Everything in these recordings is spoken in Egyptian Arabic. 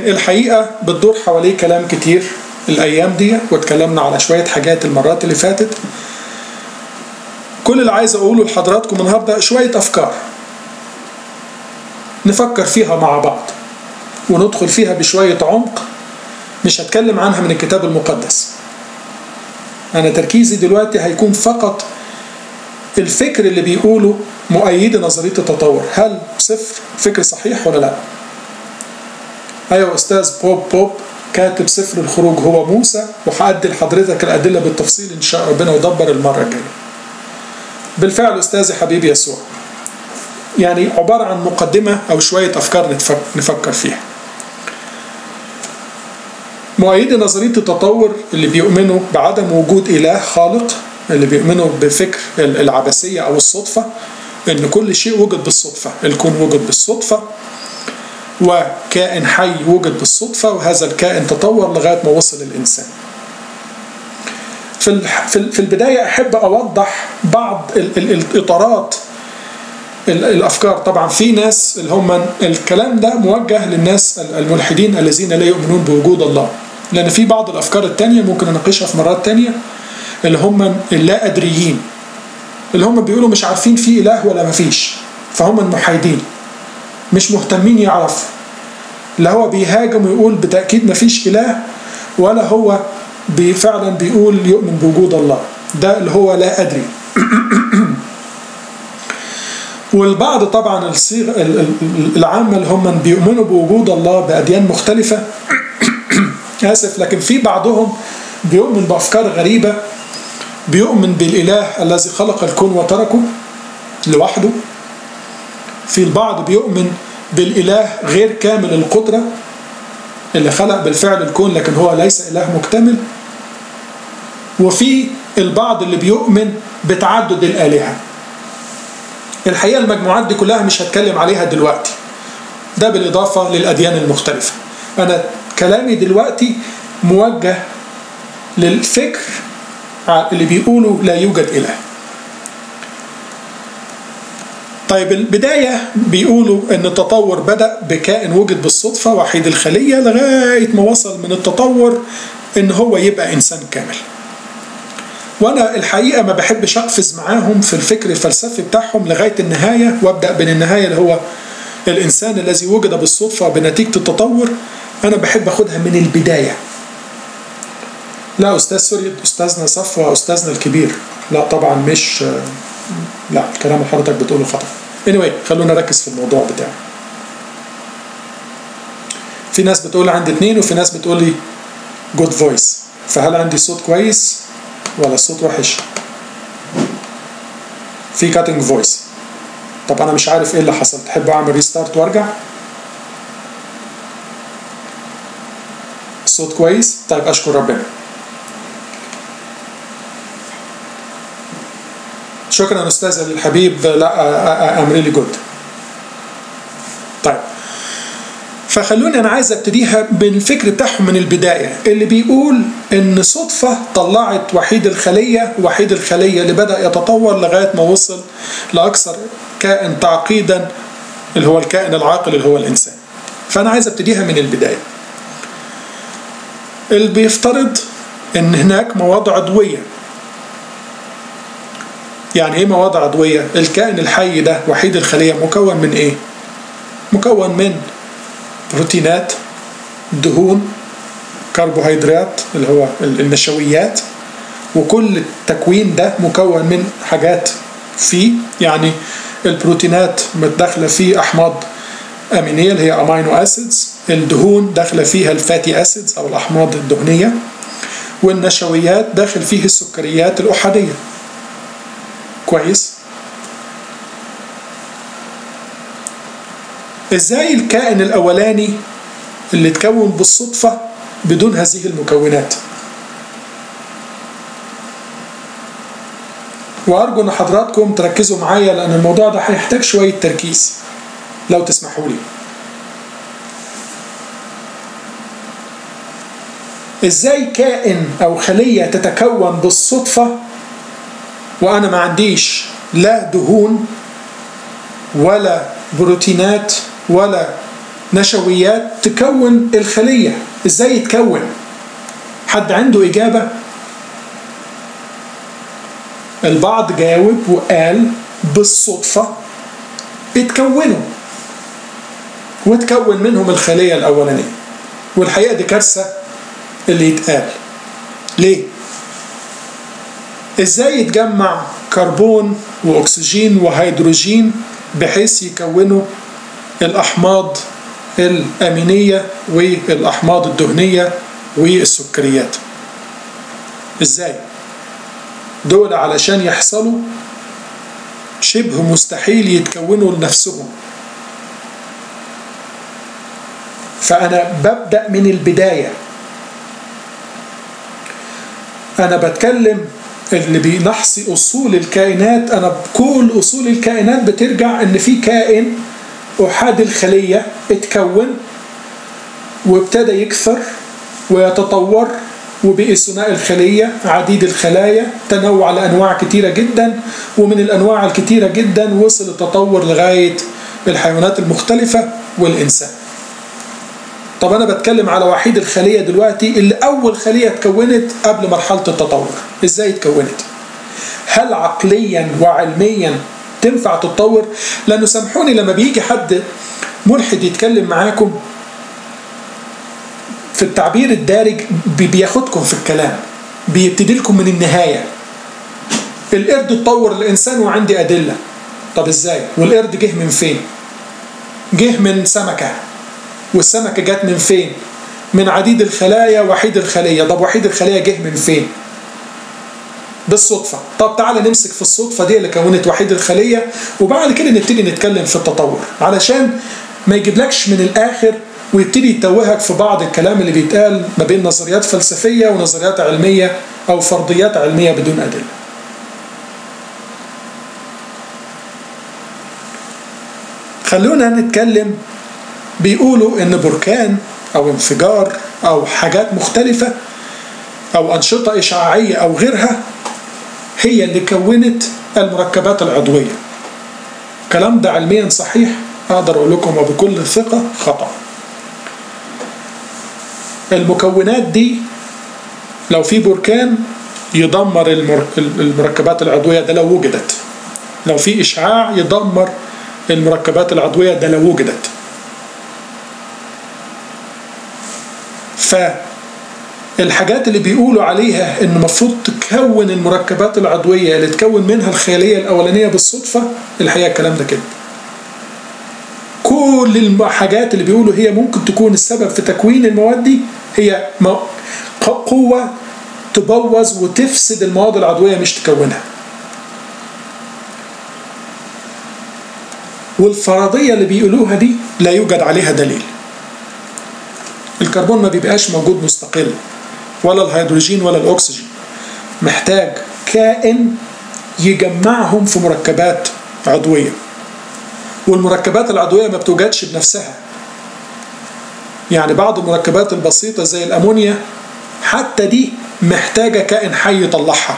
الحقيقة بتدور حواليه كلام كتير الأيام دي واتكلمنا على شوية حاجات المرات اللي فاتت كل اللي عايز أقوله لحضراتكم النهاردة شوية أفكار نفكر فيها مع بعض وندخل فيها بشوية عمق مش هتكلم عنها من الكتاب المقدس أنا تركيزي دلوقتي هيكون فقط الفكر اللي بيقوله مؤيد نظرية التطور هل صفر فكر صحيح ولا لا أيوة أستاذ بوب بوب كاتب سفر الخروج هو موسى وهأدي لحضرتك الأدلة بالتفصيل إن شاء ربنا يدبر المرة الجاية بالفعل أستاذي حبيبي يسوع يعني عبارة عن مقدمة أو شوية أفكار نفكر فيها مؤيدي نظرية التطور اللي بيؤمنوا بعدم وجود إله خالق اللي بيؤمنوا بفكر العبثية أو الصدفة إن كل شيء وجد بالصدفة الكون وجد بالصدفة وكائن حي وجد بالصدفة وهذا الكائن تطور لغاية ما وصل الإنسان في في البداية أحب أوضح بعض الإطارات الافكار طبعا في ناس اللي هم الكلام ده موجه للناس الملحدين الذين لا يؤمنون بوجود الله لان في بعض الافكار التانية ممكن نناقشها في مرات تانية اللي هم اللا ادريين اللي هم بيقولوا مش عارفين في اله ولا ما فيش فهم المحايدين مش مهتمين يعرفوا لا هو بيهاجم ويقول بتاكيد ما فيش اله ولا هو فعلا بيقول يؤمن بوجود الله ده اللي هو لا ادري والبعض طبعا الصيغ العامة اللي هم بيؤمنوا بوجود الله بأديان مختلفة آسف لكن في بعضهم بيؤمن بأفكار غريبة بيؤمن بالإله الذي خلق الكون وتركه لوحده في البعض بيؤمن بالإله غير كامل القدرة اللي خلق بالفعل الكون لكن هو ليس إله مكتمل وفي البعض اللي بيؤمن بتعدد الآلهة الحقيقة المجموعات دي كلها مش هتكلم عليها دلوقتي ده بالإضافة للأديان المختلفة أنا كلامي دلوقتي موجه للفكر اللي بيقولوا لا يوجد إله طيب البداية بيقولوا أن التطور بدأ بكائن وجد بالصدفة وحيد الخلية لغاية ما وصل من التطور أن هو يبقى إنسان كامل وانا الحقيقه ما بحبش اقفز معاهم في الفكر الفلسفي بتاعهم لغايه النهايه وابدا من النهايه اللي هو الانسان الذي وجد بالصدفه بنتيجه التطور انا بحب اخدها من البدايه لا استاذ سوري استاذنا صفوه استاذنا الكبير لا طبعا مش لا الكلام اللي حضرتك بتقوله خطا anyway خلونا نركز في الموضوع بتاعي في ناس بتقول عندي اتنين وفي ناس بتقول لي جود فويس فهل عندي صوت كويس ولا الصوت وحش في كاتنج فويس طب انا مش عارف ايه اللي حصل تحب اعمل ريستارت وارجع الصوت كويس طيب اشكر ربنا شكرا استاذ الحبيب لا ام ريلي جود طيب فخلوني انا عايز ابتديها بالفكر بتاعهم من البدايه اللي بيقول ان صدفه طلعت وحيد الخليه وحيد الخليه اللي بدا يتطور لغايه ما وصل لاكثر كائن تعقيدا اللي هو الكائن العاقل اللي هو الانسان فانا عايز ابتديها من البدايه اللي بيفترض ان هناك مواد عضويه يعني ايه مواد عضويه الكائن الحي ده وحيد الخليه مكون من ايه مكون من بروتينات دهون كربوهيدرات اللي هو النشويات وكل التكوين ده مكون من حاجات فيه يعني البروتينات متداخله فيه احماض امينيه اللي هي امينو اسيدز الدهون داخله فيها الفاتي اسيدز او الاحماض الدهنيه والنشويات داخل فيه السكريات الاحاديه كويس ازاي الكائن الاولاني اللي اتكون بالصدفه بدون هذه المكونات وارجو ان حضراتكم تركزوا معايا لان الموضوع ده هيحتاج شويه تركيز لو تسمحوا لي ازاي كائن او خليه تتكون بالصدفه وانا ما عنديش لا دهون ولا بروتينات ولا نشويات تكون الخلية ازاي يتكون حد عنده إجابة البعض جاوب وقال بالصدفة اتكونوا وتكون منهم الخلية الأولانية والحقيقة دي كارثة اللي يتقال ليه؟ ازاي يتجمع كربون واكسجين وهيدروجين بحيث يكونوا الاحماض الامينيه والاحماض الدهنيه والسكريات ازاي دول علشان يحصلوا شبه مستحيل يتكونوا لنفسهم فانا ببدا من البدايه انا بتكلم اللي بنحصي اصول الكائنات انا بكل اصول الكائنات بترجع ان في كائن احاد الخليه اتكون وابتدى يكثر ويتطور وبقي ثنائي الخلية عديد الخلايا تنوع لأنواع كتيرة جدا ومن الأنواع الكتيرة جدا وصل التطور لغاية الحيوانات المختلفة والإنسان طب أنا بتكلم على وحيد الخلية دلوقتي اللي أول خلية اتكونت قبل مرحلة التطور إزاي اتكونت هل عقليا وعلميا تنفع تتطور لأنه سامحوني لما بيجي حد ملحد يتكلم معاكم في التعبير الدارج بياخدكم في الكلام بيبتدي لكم من النهاية القرد اتطور الإنسان وعندي أدلة طب إزاي والقرد جه من فين جه من سمكة والسمكة جت من فين من عديد الخلايا وحيد الخلية طب وحيد الخلية جه من فين بالصدفة طب تعالى نمسك في الصدفة دي اللي كونت وحيد الخلية وبعد كده نبتدي نتكلم في التطور علشان ما يجيبلكش من الآخر ويبتدي يتوهك في بعض الكلام اللي بيتقال ما بين نظريات فلسفية ونظريات علمية أو فرضيات علمية بدون أدلة خلونا نتكلم بيقولوا ان بركان او انفجار او حاجات مختلفة او انشطة اشعاعية او غيرها هي اللي كونت المركبات العضوية الكلام ده علميا صحيح اقدر اقول لكم وبكل ثقة خطأ المكونات دي لو في بركان يدمر المركبات العضوية ده لو وجدت لو في إشعاع يدمر المركبات العضوية ده لو وجدت فالحاجات اللي بيقولوا عليها ان المفروض تكون المركبات العضوية اللي تكون منها الخلية الأولانية بالصدفة الحقيقة الكلام ده كده كل الحاجات اللي بيقولوا هي ممكن تكون السبب في تكوين المواد دي هي قوة تبوظ وتفسد المواد العضوية مش تكونها والفرضية اللي بيقولوها دي لا يوجد عليها دليل الكربون ما بيبقاش موجود مستقل ولا الهيدروجين ولا الأكسجين محتاج كائن يجمعهم في مركبات عضويه والمركبات العضوية ما بتوجدش بنفسها يعني بعض المركبات البسيطة زي الأمونيا حتى دي محتاجة كائن حي يطلعها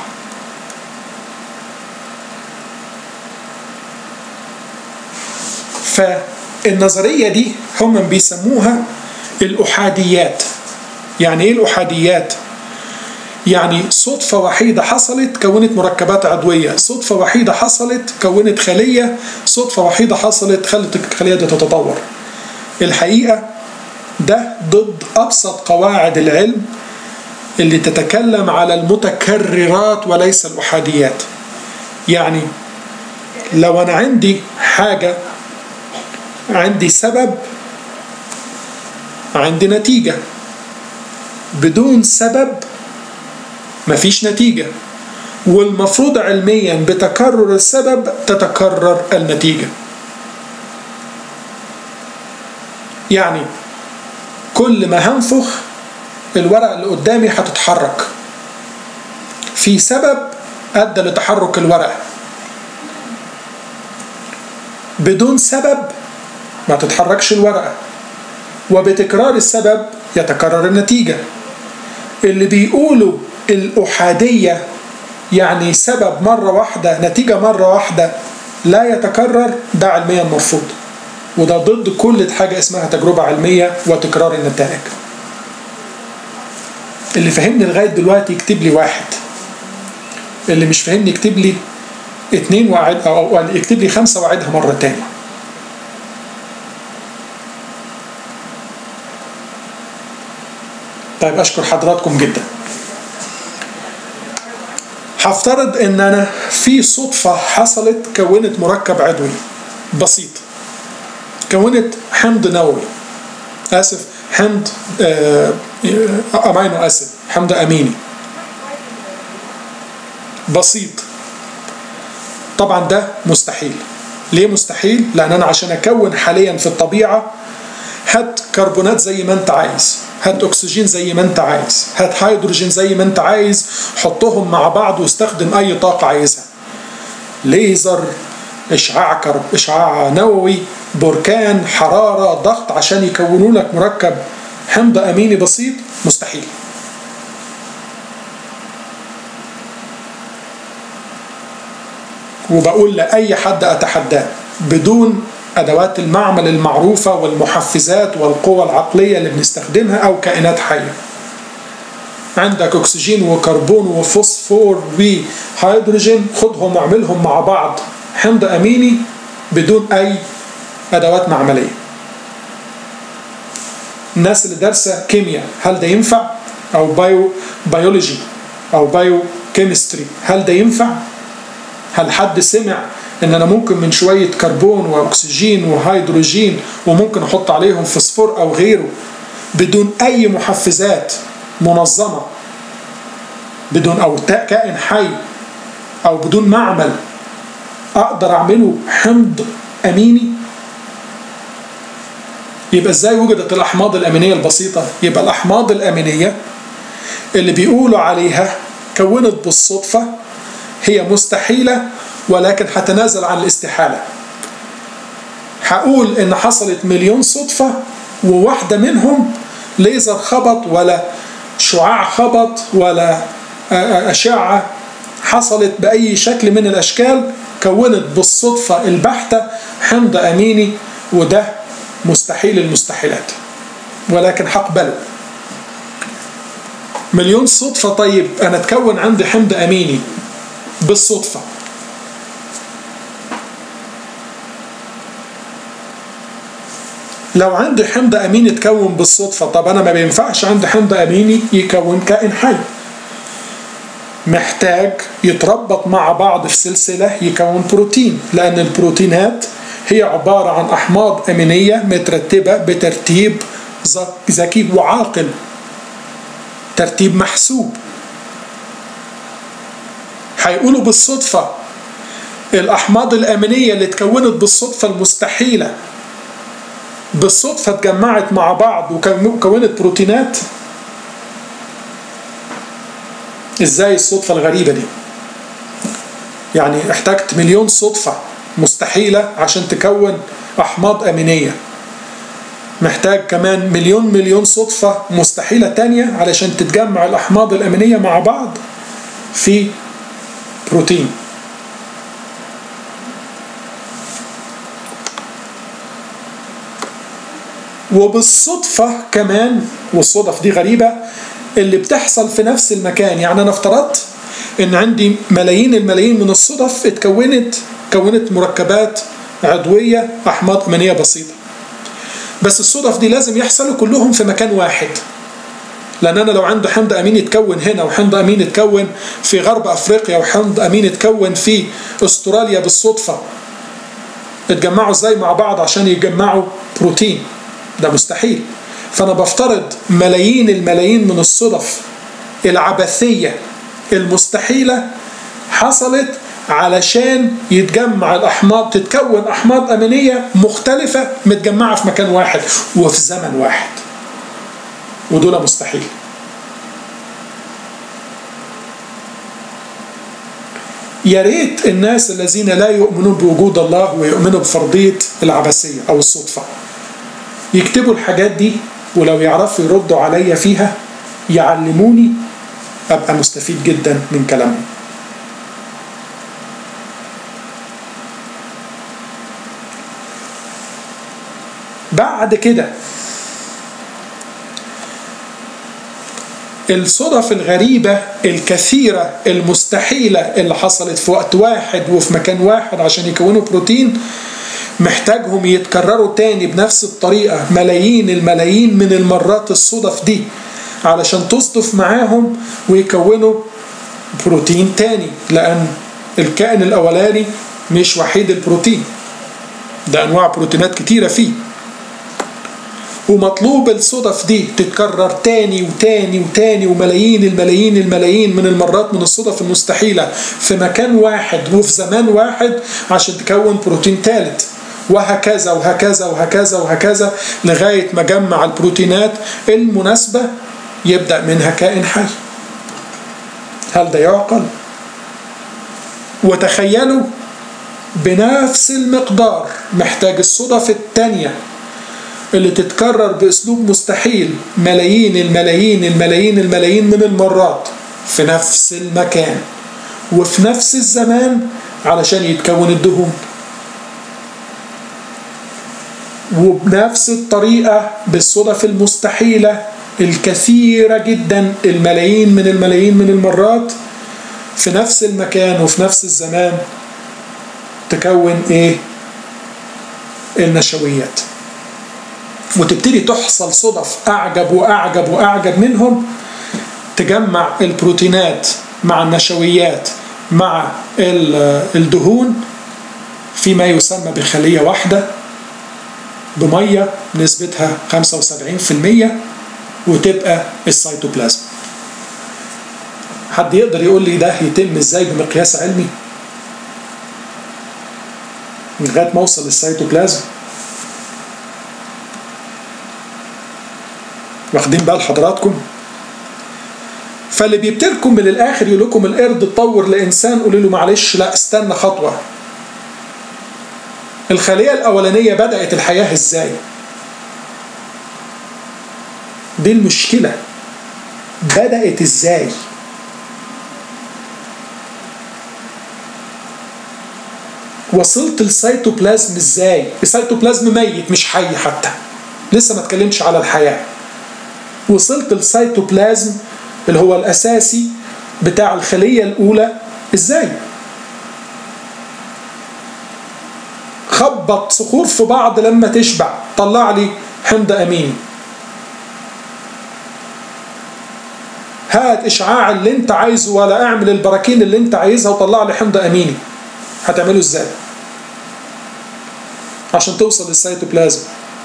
فالنظرية دي هم بيسموها الأحاديات يعني إيه الأحاديات؟ يعني صدفة وحيدة حصلت كونت مركبات عضوية صدفة وحيدة حصلت كونت خلية صدفة وحيدة حصلت خلت الخلية دي تتطور الحقيقة ده ضد أبسط قواعد العلم اللي تتكلم على المتكررات وليس الأحاديات يعني لو أنا عندي حاجة عندي سبب عندي نتيجة بدون سبب مفيش نتيجة والمفروض علميا بتكرر السبب تتكرر النتيجة يعني كل ما هنفخ الورقة اللي قدامي هتتحرك في سبب أدى لتحرك الورقة بدون سبب ما تتحركش الورقة وبتكرار السبب يتكرر النتيجة اللي بيقولوا الأحادية يعني سبب مرة واحدة نتيجة مرة واحدة لا يتكرر ده علميا مرفوض وده ضد كل حاجة اسمها تجربة علمية وتكرار النتائج اللي فهمني لغاية دلوقتي يكتب لي واحد اللي مش فاهمني يكتب لي اتنين وعد أو, أو يكتب لي خمسة وعدها مرة تانية طيب أشكر حضراتكم جدا هفترض ان انا في صدفة حصلت كونت مركب عضوي بسيط كونت حمض نووي اسف حمض آه امينو اسيد حمض اميني بسيط طبعا ده مستحيل ليه مستحيل لان انا عشان اكون حاليا في الطبيعه هات كربونات زي ما انت عايز هات اكسجين زي ما انت عايز هات هيدروجين زي ما انت عايز حطهم مع بعض واستخدم اي طاقه عايزها ليزر اشعاع كرب اشعاع نووي بركان حراره ضغط عشان يكونوا لك مركب حمض اميني بسيط مستحيل وبقول لاي حد اتحداه بدون ادوات المعمل المعروفه والمحفزات والقوى العقليه اللي بنستخدمها او كائنات حيه عندك اكسجين وكربون وفوسفور وهيدروجين خدهم واعملهم مع بعض حمض اميني بدون اي ادوات معمليه الناس اللي دارسه كيمياء هل ده ينفع او بايو بيولوجي او بايو كيمستري هل ده ينفع هل حد سمع ان انا ممكن من شويه كربون واكسجين وهيدروجين وممكن احط عليهم فوسفور او غيره بدون اي محفزات منظمه بدون او كائن حي او بدون معمل اقدر اعمله حمض اميني يبقى ازاي وجدت الاحماض الامينيه البسيطه يبقى الاحماض الامينيه اللي بيقولوا عليها كونت بالصدفه هي مستحيله ولكن هتنازل عن الاستحاله هقول ان حصلت مليون صدفه وواحده منهم ليزر خبط ولا شعاع خبط ولا اشعه حصلت باي شكل من الاشكال كونت بالصدفه البحته حمض اميني وده مستحيل المستحيلات ولكن هقبله مليون صدفة طيب أنا تكون عندي حمض أميني بالصدفة لو عندي حمض أميني تكون بالصدفة طب أنا ما بينفعش عندي حمض أميني يكون كائن حي محتاج يتربط مع بعض في سلسلة يكون بروتين لأن البروتينات هي عبارة عن أحماض أمينية مترتبة بترتيب ذكي وعاقل ترتيب محسوب هيقولوا بالصدفة الأحماض الأمينية اللي اتكونت بالصدفة المستحيلة بالصدفة اتجمعت مع بعض وكونت بروتينات ازاي الصدفة الغريبة دي يعني احتجت مليون صدفة مستحيلة عشان تكون أحماض أمينية محتاج كمان مليون مليون صدفة مستحيلة تانية علشان تتجمع الأحماض الأمينية مع بعض في بروتين وبالصدفة كمان والصدف دي غريبة اللي بتحصل في نفس المكان يعني أنا افترضت إن عندي ملايين الملايين من الصدف اتكونت كونت مركبات عضوية أحماض أمينية بسيطة بس الصدف دي لازم يحصلوا كلهم في مكان واحد لأن أنا لو عندي حمض أمين يتكون هنا وحمض أمين يتكون في غرب أفريقيا وحمض أمين يتكون في أستراليا بالصدفة اتجمعوا ازاي مع بعض عشان يجمعوا بروتين ده مستحيل فأنا بفترض ملايين الملايين من الصدف العبثية المستحيلة حصلت علشان يتجمع الأحماض تتكون أحماض أمينية مختلفة متجمعة في مكان واحد وفي زمن واحد ودول مستحيل يا ريت الناس الذين لا يؤمنون بوجود الله ويؤمنوا بفرضية العبثية أو الصدفة يكتبوا الحاجات دي ولو يعرفوا يردوا عليا فيها يعلموني أبقى مستفيد جدا من كلامهم بعد كده الصدف الغريبة الكثيرة المستحيلة اللي حصلت في وقت واحد وفي مكان واحد عشان يكونوا بروتين محتاجهم يتكرروا تاني بنفس الطريقة ملايين الملايين من المرات الصدف دي علشان تصدف معاهم ويكونوا بروتين تاني لأن الكائن الأولاني مش وحيد البروتين ده أنواع بروتينات كتيرة فيه ومطلوب الصدف دي تتكرر تاني وتاني وتاني وملايين الملايين الملايين من المرات من الصدف المستحيلة في مكان واحد وفي زمان واحد عشان تكون بروتين ثالث وهكذا وهكذا وهكذا وهكذا لغاية ما جمع البروتينات المناسبة يبدأ منها كائن حي هل ده يعقل؟ وتخيلوا بنفس المقدار محتاج الصدف الثانية اللي تتكرر بأسلوب مستحيل ملايين الملايين الملايين الملايين من المرات في نفس المكان وفي نفس الزمان علشان يتكون الدهون وبنفس الطريقة بالصدف المستحيلة الكثيرة جدا الملايين من الملايين من المرات في نفس المكان وفي نفس الزمان تكون ايه النشويات وتبتدي تحصل صدف اعجب واعجب واعجب منهم تجمع البروتينات مع النشويات مع الدهون فيما يسمى بخلية واحدة بمية نسبتها 75% وتبقى السيتوبلازم حد يقدر يقول لي ده يتم ازاي بمقياس علمي لغايه ما اوصل للسيتوبلازم واخدين بال حضراتكم فاللي بيبتلكم من الاخر يقول لكم القرد اتطور لانسان قولوا له معلش لا استنى خطوه الخليه الاولانيه بدات الحياه ازاي دي المشكله بدات ازاي وصلت السيتوبلازم ازاي السيتوبلازم ميت مش حي حتى لسه ما اتكلمش على الحياه وصلت السيتوبلازم اللي هو الاساسي بتاع الخليه الاولى ازاي خبط صخور في بعض لما تشبع طلع لي حمض اميني هات اشعاع اللي انت عايزه ولا اعمل البراكين اللي انت عايزها وطلع لي حمض اميني هتعمله ازاي عشان توصل للسيتوبلازم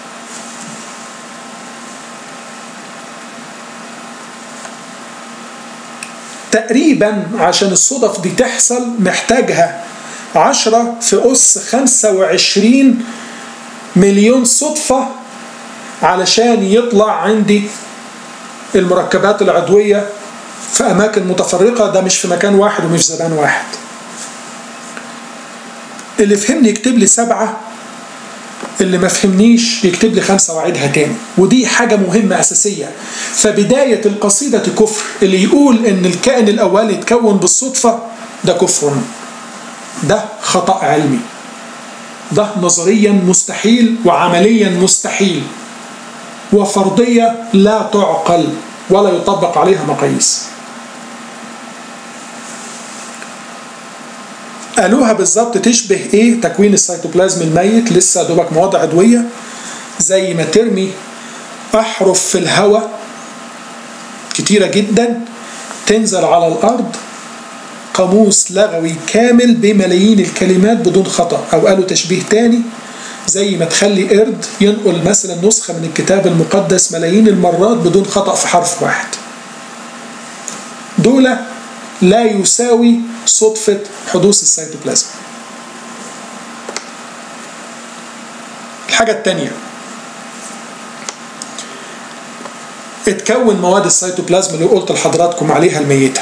تقريبا عشان الصدف دي تحصل محتاجها عشرة في أس خمسة وعشرين مليون صدفة علشان يطلع عندي المركبات العضوية في أماكن متفرقة ده مش في مكان واحد ومش زمان واحد اللي فهمني يكتب لي سبعة اللي ما فهمنيش يكتب لي خمسة وعيدها تاني ودي حاجة مهمة أساسية فبداية القصيدة كفر اللي يقول إن الكائن الأولي اتكون بالصدفة ده كفر ده خطأ علمي ده نظريا مستحيل وعمليا مستحيل وفرضية لا تعقل ولا يطبق عليها مقاييس قالوها بالظبط تشبه ايه تكوين السيتوبلازم الميت لسه دوبك مواد عضويه زي ما ترمي احرف في الهواء كتيره جدا تنزل على الارض قاموس لغوي كامل بملايين الكلمات بدون خطا او قالوا تشبيه تاني زي ما تخلي قرد ينقل مثلا نسخه من الكتاب المقدس ملايين المرات بدون خطا في حرف واحد دول لا يساوي صدفة حدوث السيتوبلازم الحاجة الثانية اتكون مواد السيتوبلازم اللي قلت لحضراتكم عليها الميتة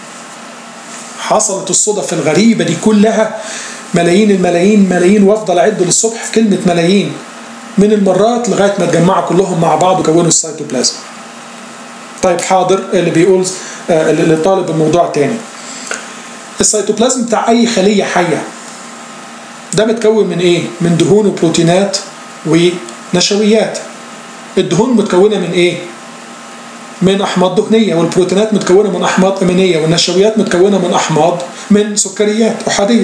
حصلت الصدف الغريبة دي كلها ملايين الملايين ملايين وافضل اعد للصبح كلمة ملايين من المرات لغاية ما اتجمعوا كلهم مع بعض وكونوا السيتوبلازم طيب حاضر اللي بيقول اللي طالب الموضوع تاني السيتوبلازم بتاع اي خليه حيه ده متكون من ايه من دهون وبروتينات نشويات الدهون متكونه من ايه من احماض دهنيه والبروتينات متكونه من احماض امينيه والنشويات متكونه من احماض من سكريات احاديه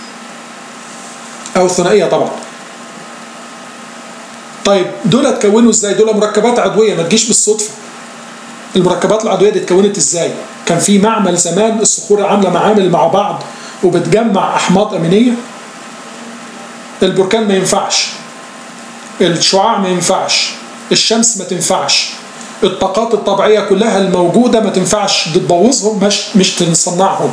او ثنائيه طبعا طيب دول اتكونوا ازاي دول مركبات عضويه ما تجيش بالصدفه المركبات العضويه دي اتكونت ازاي كان في معمل زمان الصخور عامله معامل مع بعض وبتجمع احماض امينيه البركان ما ينفعش الشعاع ما ينفعش الشمس ما تنفعش الطاقات الطبيعيه كلها الموجوده ما تنفعش تبوظهم مش مش تصنعهم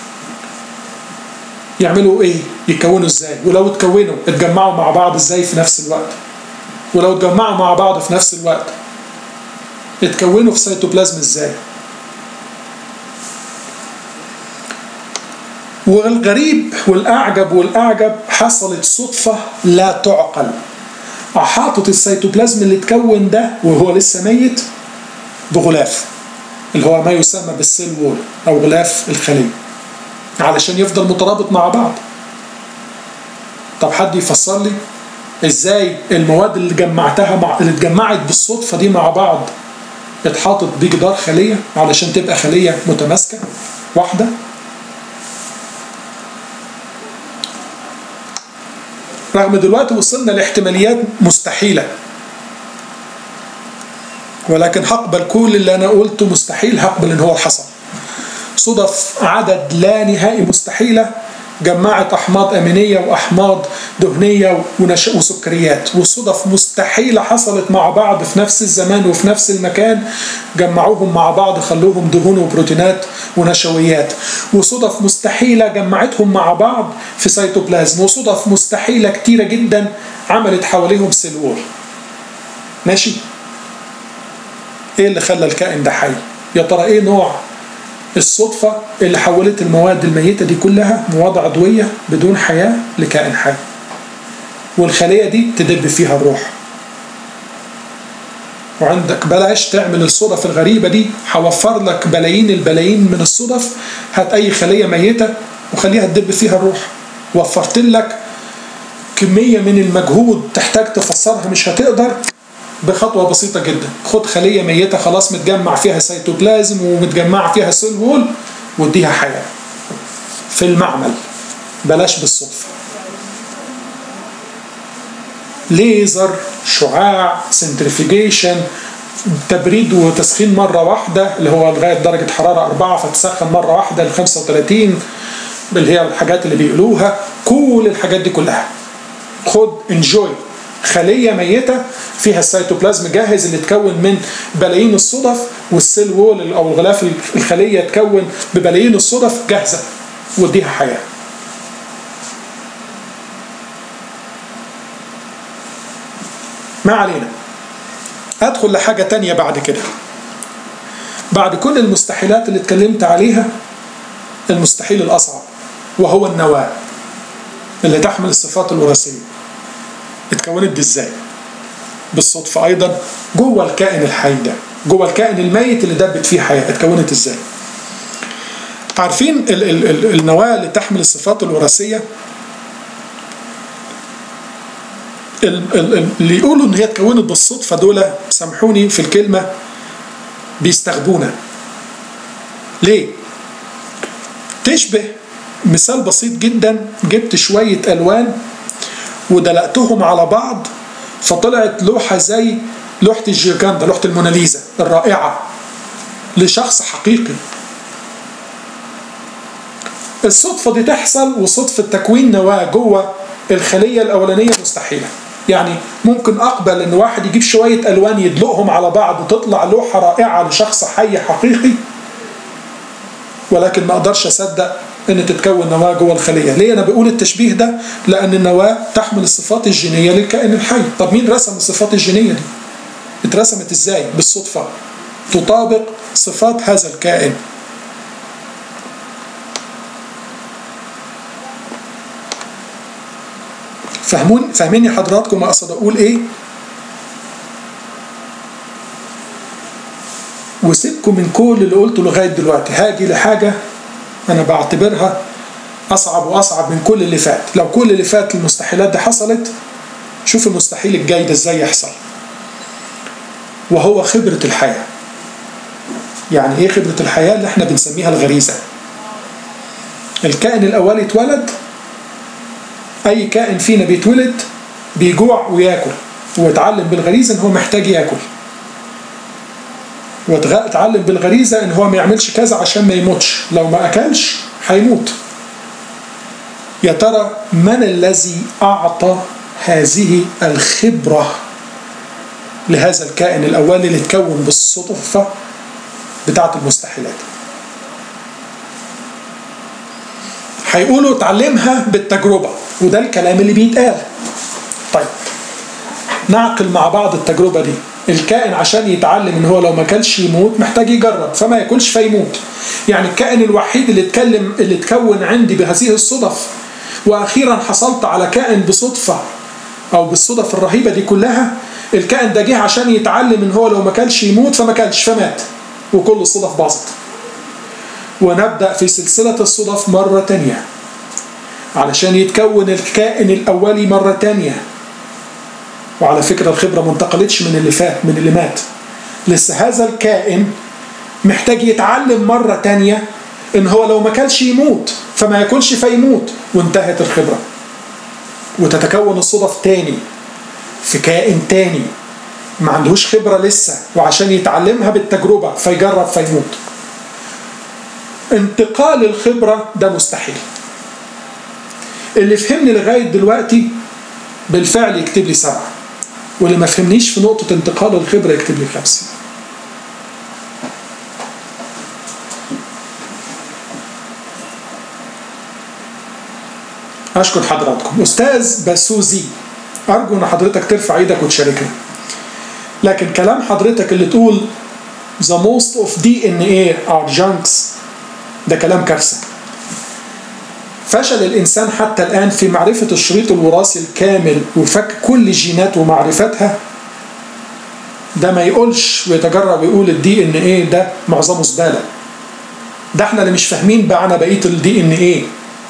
يعملوا ايه يكونوا ازاي ولو اتكونوا اتجمعوا مع بعض ازاي في نفس الوقت ولو اتجمعوا مع بعض في نفس الوقت اتكونوا في سيتوبلازم ازاي والغريب والأعجب والأعجب حصلت صدفة لا تعقل أحاطت السيتوبلازم اللي اتكون ده وهو لسه ميت بغلاف اللي هو ما يسمى بالسيل وول أو غلاف الخلية علشان يفضل مترابط مع بعض طب حد يفسر لي ازاي المواد اللي جمعتها مع اللي اتجمعت بالصدفة دي مع بعض اتحاطت بجدار خلية علشان تبقى خلية متماسكة واحدة رغم دلوقتي وصلنا لاحتماليات مستحيلة ولكن هقبل كل اللي أنا قلته مستحيل هقبل إن هو حصل صدف عدد لا نهائي مستحيلة جمعت أحماض أمينية وأحماض دهنية وسكريات وصدف مستحيلة حصلت مع بعض في نفس الزمان وفي نفس المكان جمعوهم مع بعض خلوهم دهون وبروتينات ونشويات وصدف مستحيلة جمعتهم مع بعض في سيتوبلازم وصدف مستحيلة كتيرة جدا عملت حواليهم سيل وول ماشي ايه اللي خلى الكائن ده حي يا ترى ايه نوع الصدفة اللي حولت المواد الميتة دي كلها مواد عضوية بدون حياة لكائن حي والخلية دي تدب فيها الروح وعندك بلاش تعمل الصدف الغريبة دي هوفر لك بلايين البلايين من الصدف هات أي خلية ميتة وخليها تدب فيها الروح وفرت لك كمية من المجهود تحتاج تفسرها مش هتقدر بخطوة بسيطة جدا خد خلية ميتة خلاص متجمع فيها سيتوبلازم ومتجمع فيها سيل وول واديها حياة في المعمل بلاش بالصدفة ليزر شعاع سنترفيجيشن تبريد وتسخين مرة واحدة اللي هو لغاية درجة حرارة أربعة فتسخن مرة واحدة ل 35 اللي هي الحاجات اللي بيقولوها كل الحاجات دي كلها خد انجوي خلية ميتة فيها السيتوبلازم جاهز اللي اتكون من بلايين الصدف والسيل وول او الغلاف الخلية اتكون ببلايين الصدف جاهزة واديها حياة ما علينا ادخل لحاجة تانية بعد كده بعد كل المستحيلات اللي اتكلمت عليها المستحيل الأصعب وهو النواة اللي تحمل الصفات الوراثية اتكونت دي ازاي بالصدفة ايضا جوه الكائن الحي ده جوه الكائن الميت اللي دبت فيه حياة اتكونت ازاي عارفين ال ال ال النواة اللي تحمل الصفات الوراثية اللي يقولوا ان هي اتكونت بالصدفة دول سامحوني في الكلمة بيستغبونا ليه تشبه مثال بسيط جدا جبت شوية ألوان ودلقتهم على بعض فطلعت لوحة زي لوحة الجيرجاندا لوحة الموناليزا الرائعة لشخص حقيقي الصدفة دي تحصل وصدفة تكوين نواة جوه الخلية الأولانية مستحيلة يعني ممكن أقبل إن واحد يجيب شوية ألوان يدلقهم على بعض وتطلع لوحة رائعة لشخص حي حقيقي ولكن ما أقدرش أصدق ان تتكون نواه جوه الخليه ليه انا بقول التشبيه ده لان النواه تحمل الصفات الجينيه للكائن الحي طب مين رسم الصفات الجينيه دي اترسمت ازاي بالصدفه تطابق صفات هذا الكائن فهمون فاهميني حضراتكم اقصد اقول ايه وسيبكم من كل اللي قلته لغايه دلوقتي هاجي لحاجه أنا بعتبرها أصعب وأصعب من كل اللي فات لو كل اللي فات المستحيلات دي حصلت شوف المستحيل الجاي ده ازاي يحصل وهو خبرة الحياة يعني ايه خبرة الحياة اللي احنا بنسميها الغريزة الكائن الأولي اتولد أي كائن فينا بيتولد بيجوع وياكل واتعلم بالغريزة ان هو محتاج ياكل واتعلم بالغريزة ان هو ما يعملش كذا عشان ما يموتش لو ما اكلش هيموت يا ترى من الذي اعطى هذه الخبرة لهذا الكائن الاولي اللي اتكون بالصدفة بتاعة المستحيلات هيقولوا اتعلمها بالتجربة وده الكلام اللي بيتقال طيب نعقل مع بعض التجربة دي الكائن عشان يتعلم ان هو لو ما كلش يموت محتاج يجرب فما ياكلش فيموت يعني الكائن الوحيد اللي اتكلم اللي اتكون عندي بهذه الصدف واخيرا حصلت على كائن بصدفة او بالصدف الرهيبة دي كلها الكائن ده جه عشان يتعلم ان هو لو ما كلش يموت فما كلش فمات وكل الصدف باظت ونبدأ في سلسلة الصدف مرة تانية علشان يتكون الكائن الأولي مرة تانية وعلى فكرة الخبرة ما انتقلتش من اللي فات من اللي مات لسه هذا الكائن محتاج يتعلم مرة تانية ان هو لو ما كلش يموت فما ياكلش فيموت وانتهت الخبرة وتتكون الصدف تاني في كائن تاني ما عندهوش خبرة لسه وعشان يتعلمها بالتجربة فيجرب فيموت انتقال الخبرة ده مستحيل اللي فهمني لغاية دلوقتي بالفعل يكتب لي سبعة واللي ما فهمنيش في نقطة انتقال الخبرة يكتب لي خمسة أشكر حضراتكم أستاذ بسوزي أرجو أن حضرتك ترفع إيدك وتشاركنا لكن كلام حضرتك اللي تقول the most of DNA are junks ده كلام كارثة فشل الإنسان حتى الآن في معرفة الشريط الوراثي الكامل وفك كل جينات ومعرفتها ده ما يقولش ويتجرأ ويقول الدي ان ايه ده معظمه زبالة ده احنا اللي مش فاهمين بقى بقية الدي ان ايه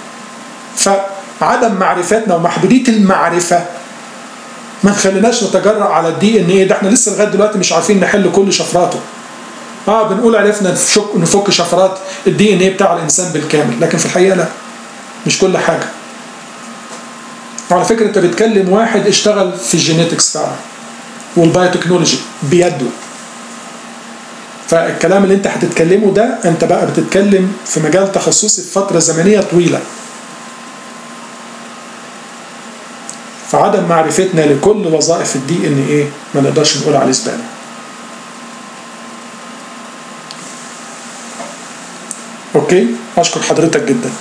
فعدم معرفتنا ومحدودية المعرفة ما نخليناش نتجرأ على الدي ان ايه ده احنا لسه لغاية دلوقتي مش عارفين نحل كل شفراته اه بنقول عرفنا نفك نفك شفرات الدي ان ايه بتاع الانسان بالكامل لكن في الحقيقة لا مش كل حاجة وعلى فكرة انت بتكلم واحد اشتغل في الجينيتكس فعلا والبايوتكنولوجي بيده فالكلام اللي انت هتتكلمه ده انت بقى بتتكلم في مجال تخصصي في فترة زمنية طويلة فعدم معرفتنا لكل وظائف الدي ان ايه ما نقدرش نقول عليه زباله اوكي اشكر حضرتك جدا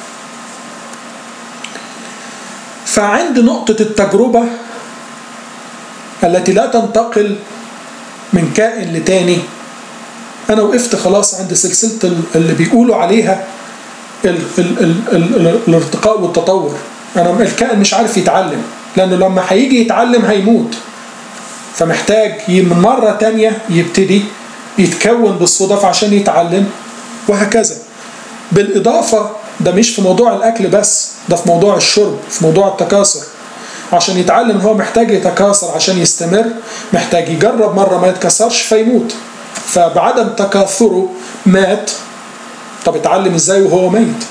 فعند نقطة التجربة التي لا تنتقل من كائن لتاني أنا وقفت خلاص عند سلسلة اللي بيقولوا عليها ال ال ال ال الارتقاء والتطور أنا الكائن مش عارف يتعلم لأنه لما هيجي يتعلم هيموت فمحتاج من مرة تانية يبتدي يتكون بالصدف عشان يتعلم وهكذا بالإضافة ده مش في موضوع الأكل بس ده في موضوع الشرب في موضوع التكاثر عشان يتعلم هو محتاج يتكاثر عشان يستمر محتاج يجرب مرة ما يتكسرش فيموت فبعدم تكاثره مات طب اتعلم ازاي وهو ميت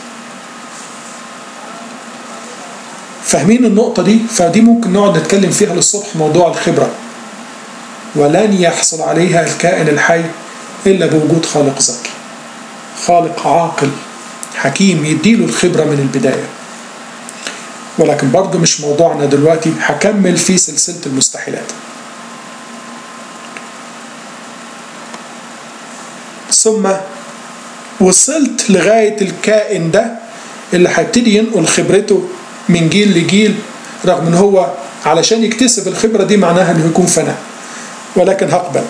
فاهمين النقطة دي فدي ممكن نقعد نتكلم فيها للصبح موضوع الخبرة ولن يحصل عليها الكائن الحي إلا بوجود خالق ذكي خالق عاقل حكيم يديله الخبرة من البداية ولكن برضه مش موضوعنا دلوقتي هكمل في سلسلة المستحيلات ثم وصلت لغاية الكائن ده اللي هيبتدي ينقل خبرته من جيل لجيل رغم ان هو علشان يكتسب الخبرة دي معناها انه يكون فنى ولكن هقبل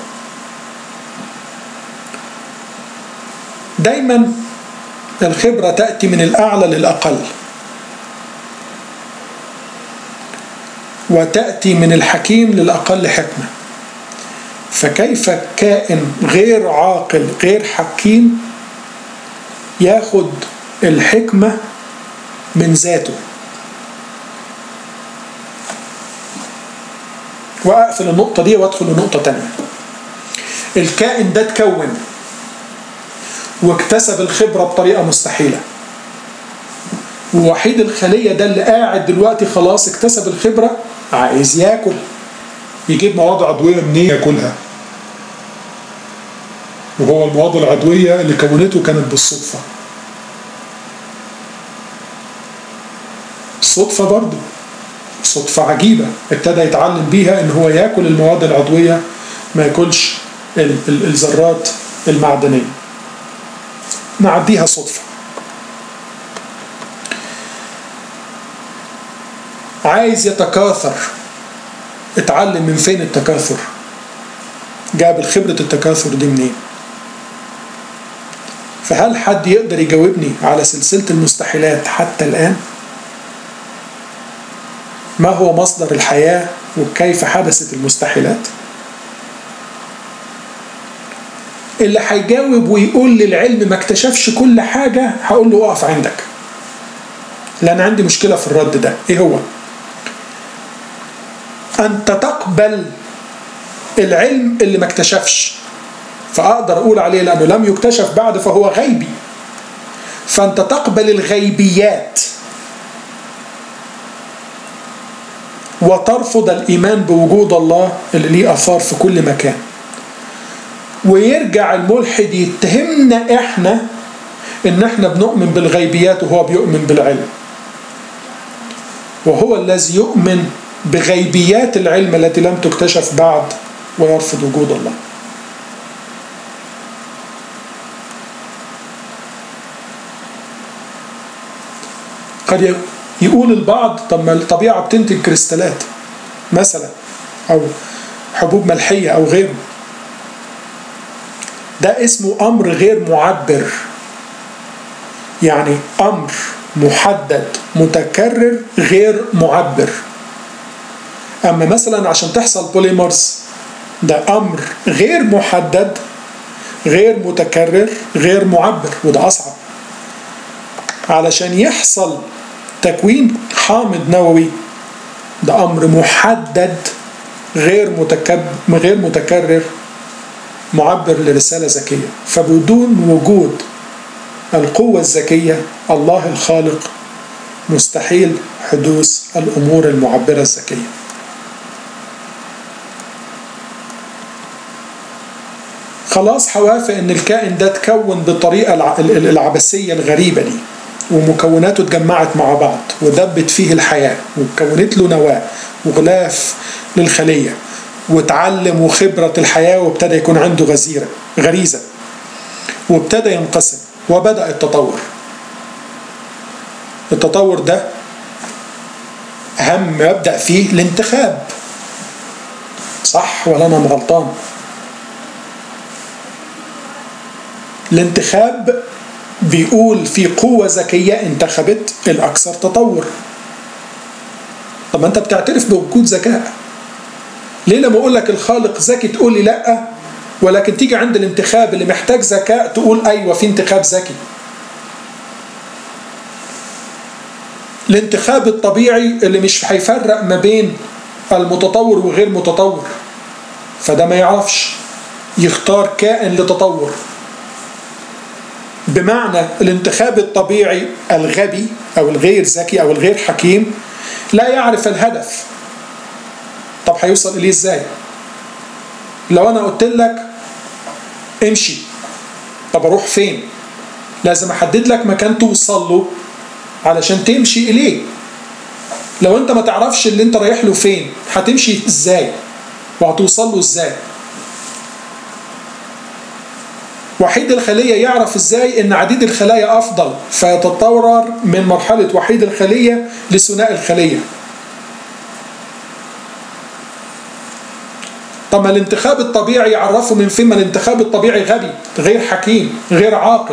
دايما الخبرة تأتي من الأعلى للأقل وتأتي من الحكيم للأقل حكمة فكيف كائن غير عاقل غير حكيم ياخد الحكمة من ذاته واقفل النقطة دي وادخل لنقطة تانية الكائن ده اتكون واكتسب الخبرة بطريقة مستحيلة ووحيد الخلية ده اللي قاعد دلوقتي خلاص اكتسب الخبرة عايز ياكل يجيب مواد عضوية منين ياكلها وهو المواد العضوية اللي كونته كانت بالصدفة صدفة برضه صدفة عجيبة ابتدى يتعلم بيها ان هو ياكل المواد العضوية ما ياكلش ال- ال- الذرات المعدنية نعديها صدفة عايز يتكاثر اتعلم من فين التكاثر جاب الخبرة التكاثر دي منين فهل حد يقدر يجاوبني على سلسلة المستحيلات حتى الآن ما هو مصدر الحياة وكيف حدثت المستحيلات اللي هيجاوب ويقول لي العلم ما اكتشفش كل حاجة هقول له اقف عندك لأن عندي مشكلة في الرد ده ايه هو أنت تقبل العلم اللي ما اكتشفش فأقدر أقول عليه لأنه لم يكتشف بعد فهو غيبي فأنت تقبل الغيبيات وترفض الإيمان بوجود الله اللي ليه أثار في كل مكان ويرجع الملحد يتهمنا إحنا إن إحنا بنؤمن بالغيبيات وهو بيؤمن بالعلم وهو الذي يؤمن بغيبيات العلم التي لم تكتشف بعد ويرفض وجود الله قد يقول البعض طب ما الطبيعة بتنتج كريستالات مثلا أو حبوب ملحية أو غيره ده اسمه أمر غير معبر يعني أمر محدد متكرر غير معبر أما مثلا عشان تحصل بوليمرز ده أمر غير محدد غير متكرر غير معبر وده أصعب علشان يحصل تكوين حامض نووي ده أمر محدد غير متكب غير متكرر معبر لرسالة ذكية فبدون وجود القوة الذكية الله الخالق مستحيل حدوث الأمور المعبرة الذكية خلاص هوافق ان الكائن ده اتكون بالطريقة العبثية الغريبة دي ومكوناته اتجمعت مع بعض ودبت فيه الحياة وكونت له نواة وغلاف للخلية وتعلم وخبرة الحياة وابتدى يكون عنده غزيرة غريزة وابتدى ينقسم وبدأ التطور التطور ده أهم مبدأ فيه الانتخاب صح ولا أنا غلطان الانتخاب بيقول في قوة ذكية انتخبت الأكثر تطور طب ما أنت بتعترف بوجود ذكاء ليه لما أقول لك الخالق ذكي تقول لي لأ ولكن تيجي عند الانتخاب اللي محتاج ذكاء تقول أيوة في انتخاب ذكي الانتخاب الطبيعي اللي مش هيفرق ما بين المتطور وغير متطور فده ما يعرفش يختار كائن لتطور بمعنى الانتخاب الطبيعي الغبي او الغير ذكي او الغير حكيم لا يعرف الهدف طب هيوصل اليه ازاي لو انا قلت لك امشي طب اروح فين لازم احدد لك مكان توصل له علشان تمشي اليه لو انت ما تعرفش اللي انت رايح له فين هتمشي ازاي وهتوصل له ازاي وحيد الخلية يعرف ازاي ان عديد الخلايا افضل فيتطور من مرحلة وحيد الخلية لثنائي الخلية طب ما الانتخاب الطبيعي يعرفه من فين ما الانتخاب الطبيعي غبي غير حكيم غير عاقل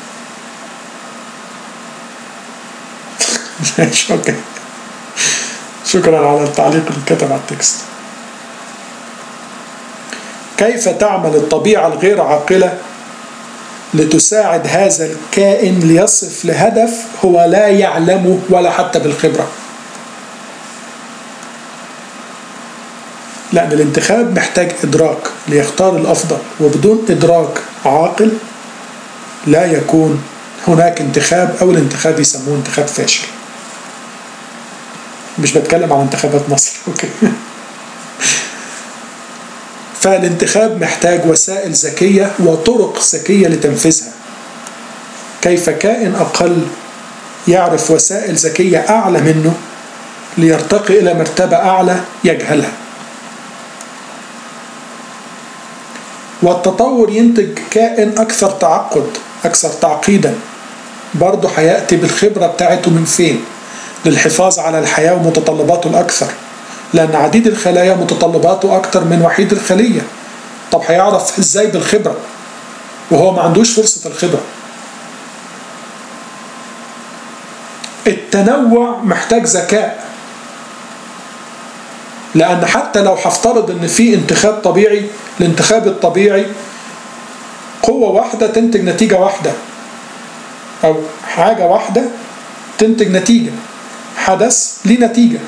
شكرا شكرا على التعليق اللي كتب على التكست كيف تعمل الطبيعة الغير عاقلة لتساعد هذا الكائن ليصف لهدف هو لا يعلمه ولا حتى بالخبرة لأن الانتخاب محتاج إدراك ليختار الأفضل وبدون إدراك عاقل لا يكون هناك انتخاب أو الانتخاب يسموه انتخاب فاشل مش بتكلم عن انتخابات مصر أوكي فالانتخاب محتاج وسائل ذكية وطرق ذكية لتنفيذها كيف كائن أقل يعرف وسائل ذكية أعلى منه ليرتقي إلى مرتبة أعلى يجهلها والتطور ينتج كائن أكثر تعقد أكثر تعقيدا برضه هيأتي بالخبرة بتاعته من فين للحفاظ على الحياة ومتطلباته الأكثر لأن عديد الخلايا متطلباته أكثر من وحيد الخلية طب هيعرف إزاي بالخبرة وهو ما عندوش فرصة الخبرة التنوع محتاج ذكاء لأن حتى لو هفترض إن في انتخاب طبيعي الانتخاب الطبيعي قوة واحدة تنتج نتيجة واحدة أو حاجة واحدة تنتج نتيجة حدث ليه نتيجة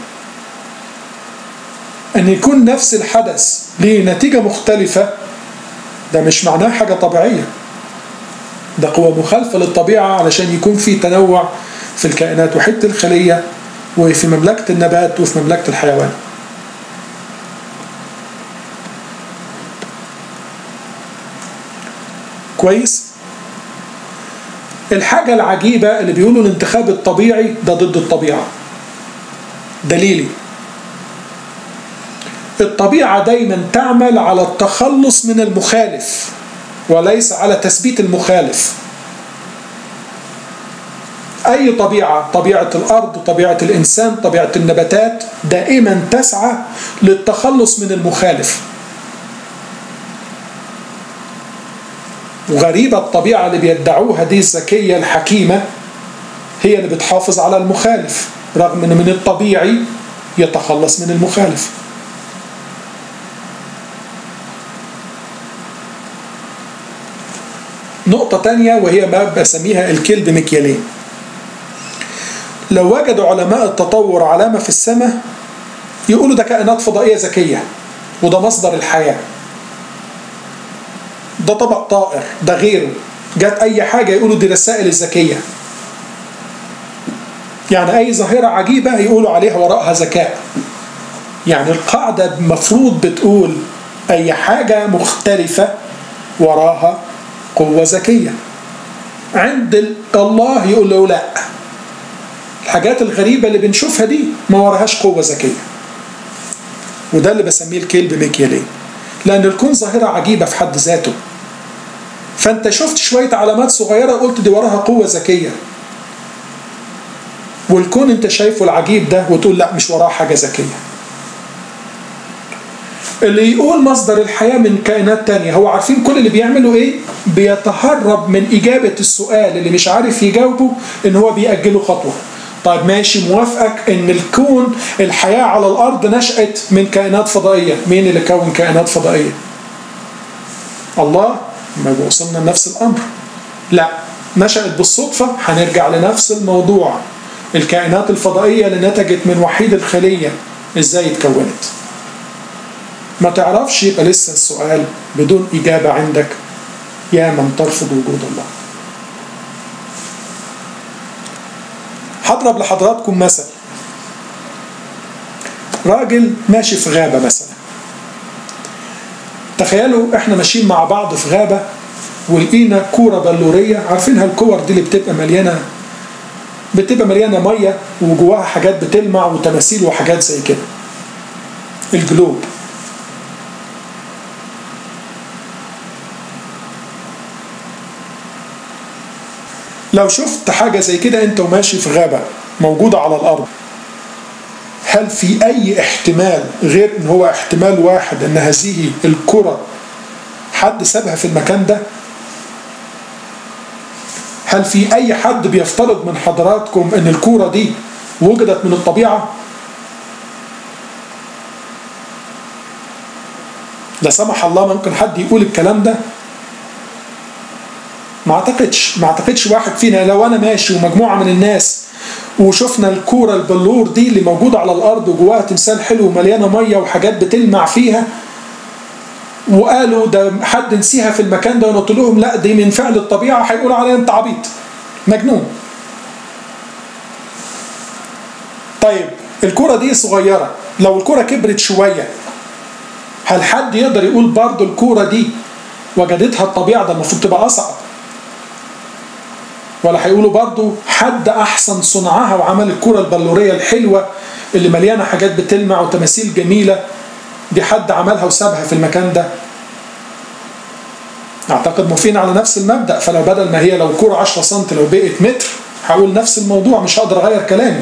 أن يكون نفس الحدث ليه نتيجة مختلفة ده مش معناه حاجة طبيعية ده قوة مخالفة للطبيعة علشان يكون في تنوع في الكائنات وحدة الخلية وفي مملكة النبات وفي مملكة الحيوان كويس الحاجة العجيبة اللي بيقولوا الانتخاب الطبيعي ده ضد الطبيعة دليلي الطبيعة دايما تعمل على التخلص من المخالف وليس على تثبيت المخالف أي طبيعة طبيعة الأرض طبيعة الإنسان طبيعة النباتات دائما تسعى للتخلص من المخالف وغريبة الطبيعة اللي بيدعوها دي الذكية الحكيمة هي اللي بتحافظ على المخالف رغم ان من الطبيعي يتخلص من المخالف نقطة تانية وهي ما بسميها الكلب مكيالين لو وجدوا علماء التطور علامة في السماء يقولوا ده كائنات فضائية ذكية وده مصدر الحياة ده طبق طائر ده غيره جت أي حاجة يقولوا دي رسائل الذكية يعني أي ظاهرة عجيبة يقولوا عليها وراءها ذكاء يعني القاعدة المفروض بتقول أي حاجة مختلفة وراها قوة ذكية عند الله يقول له لا الحاجات الغريبة اللي بنشوفها دي ما وراهاش قوة ذكية وده اللي بسميه الكلب ميكيالين لأن الكون ظاهرة عجيبة في حد ذاته فأنت شفت شوية علامات صغيرة قلت دي وراها قوة ذكية والكون أنت شايفه العجيب ده وتقول لا مش وراه حاجة ذكية اللي يقول مصدر الحياة من كائنات تانية هو عارفين كل اللي بيعملوا ايه بيتهرب من إجابة السؤال اللي مش عارف يجاوبه ان هو بيأجله خطوة طيب ماشي موافقك ان الكون الحياة على الارض نشأت من كائنات فضائية مين اللي كون كائنات فضائية الله ما وصلنا لنفس الامر لا نشأت بالصدفة هنرجع لنفس الموضوع الكائنات الفضائية اللي نتجت من وحيد الخلية ازاي اتكونت ما تعرفش يبقى لسه السؤال بدون إجابة عندك يا من ترفض وجود الله هضرب لحضراتكم مثل راجل ماشي في غابة مثلا تخيلوا احنا ماشيين مع بعض في غابة ولقينا كورة بلورية عارفينها الكور دي اللي بتبقى مليانة بتبقى مليانة مية وجواها حاجات بتلمع وتماثيل وحاجات زي كده الجلوب لو شفت حاجة زي كده انت وماشي في غابة موجودة على الأرض هل في أي احتمال غير ان هو احتمال واحد ان هذه الكرة حد سابها في المكان ده هل في أي حد بيفترض من حضراتكم ان الكرة دي وجدت من الطبيعة لا سمح الله ممكن حد يقول الكلام ده ما اعتقدش ما اعتقدش واحد فينا لو انا ماشي ومجموعه من الناس وشفنا الكوره البلور دي اللي موجوده على الارض وجواها تمثال حلو ومليانه ميه وحاجات بتلمع فيها وقالوا ده حد نسيها في المكان ده وانا قلت لهم لا دي من فعل الطبيعه هيقولوا عليا انت عبيط مجنون طيب الكرة دي صغيرة لو الكرة كبرت شوية هل حد يقدر يقول برضو الكرة دي وجدتها الطبيعة ده المفروض تبقى أصعب ولا هيقولوا برضو حد أحسن صنعها وعمل الكرة البلورية الحلوة اللي مليانة حاجات بتلمع وتماثيل جميلة دي حد عملها وسابها في المكان ده اعتقد موافقين على نفس المبدا فلو بدل ما هي لو كوره 10 سم لو بقت متر هقول نفس الموضوع مش هقدر اغير كلامي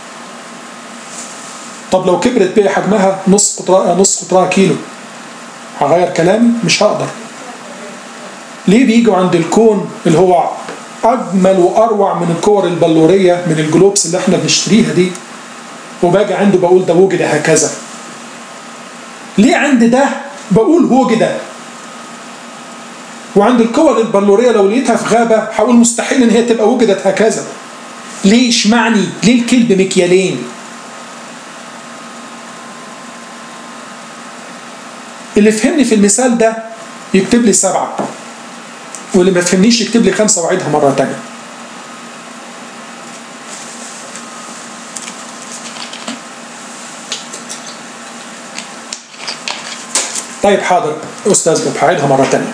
طب لو كبرت بقى حجمها نص قطرها نص قطرها كيلو هغير كلامي مش هقدر ليه بيجوا عند الكون اللي هو اجمل واروع من الكور البلوريه من الجلوبس اللي احنا بنشتريها دي وباجي عنده بقول ده وجد هكذا ليه عند ده بقول وجد وعند الكور البلوريه لو لقيتها في غابه هقول مستحيل ان هي تبقى وجدت هكذا ليه اشمعني ليه الكلب مكيالين اللي فهمني في المثال ده يكتب لي سبعة واللي ما فهمنيش يكتب لي خمسة وعيدها مرة تانية طيب حاضر أستاذ بوب هعيدها مرة تانية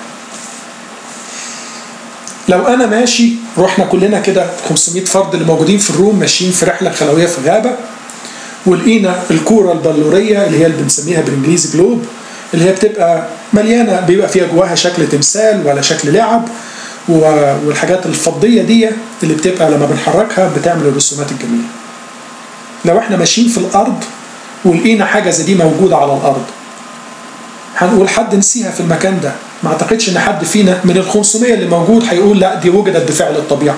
لو أنا ماشي رحنا كلنا كده 500 فرد اللي موجودين في الروم ماشيين في رحلة خلوية في الغابة ولقينا الكورة البلورية اللي هي اللي بنسميها بالإنجليزي جلوب اللي هي بتبقى مليانه بيبقى فيها جواها شكل تمثال ولا شكل لعب والحاجات الفضيه دي اللي بتبقى لما بنحركها بتعمل الرسومات الجميله. لو احنا ماشيين في الارض ولقينا حاجه زي دي موجوده على الارض هنقول حد نسيها في المكان ده ما اعتقدش ان حد فينا من ال 500 اللي موجود هيقول لا دي وجدت بفعل الطبيعه.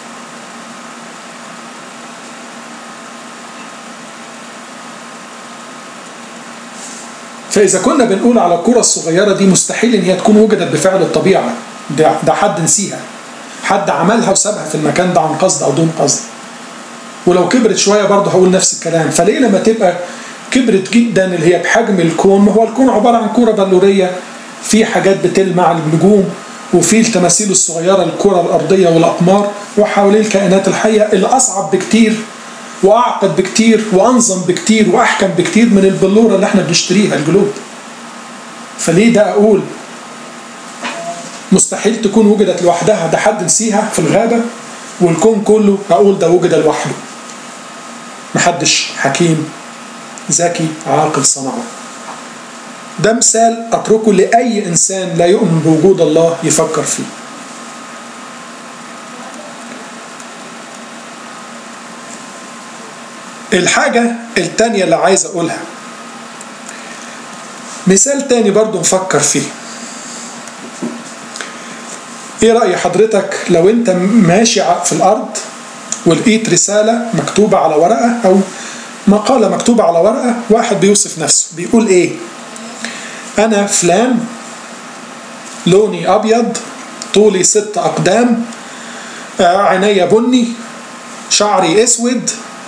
فإذا كنا بنقول على الكرة الصغيرة دي مستحيل إن هي تكون وجدت بفعل الطبيعة ده, ده حد نسيها حد عملها وسابها في المكان ده عن قصد أو دون قصد ولو كبرت شوية برضه هقول نفس الكلام فليه لما تبقى كبرت جدا اللي هي بحجم الكون ما هو الكون عبارة عن كرة بلورية في حاجات بتلمع النجوم وفي التماثيل الصغيرة الكرة الأرضية والأقمار وحواليه الكائنات الحية اللي أصعب بكتير واعقد بكتير وانظم بكتير واحكم بكتير من البلوره اللي احنا بنشتريها الجلوب فليه ده اقول مستحيل تكون وجدت لوحدها ده حد نسيها في الغابه والكون كله اقول ده وجد لوحده محدش حكيم ذكي عاقل صنعه ده مثال اتركه لاي انسان لا يؤمن بوجود الله يفكر فيه الحاجة التانية اللي عايز أقولها مثال تاني برضو نفكر فيه ايه رأي حضرتك لو انت ماشي في الأرض ولقيت رسالة مكتوبة على ورقة أو مقالة مكتوبة على ورقة واحد بيوصف نفسه بيقول ايه أنا فلان لوني أبيض طولي ست أقدام عيني بني شعري أسود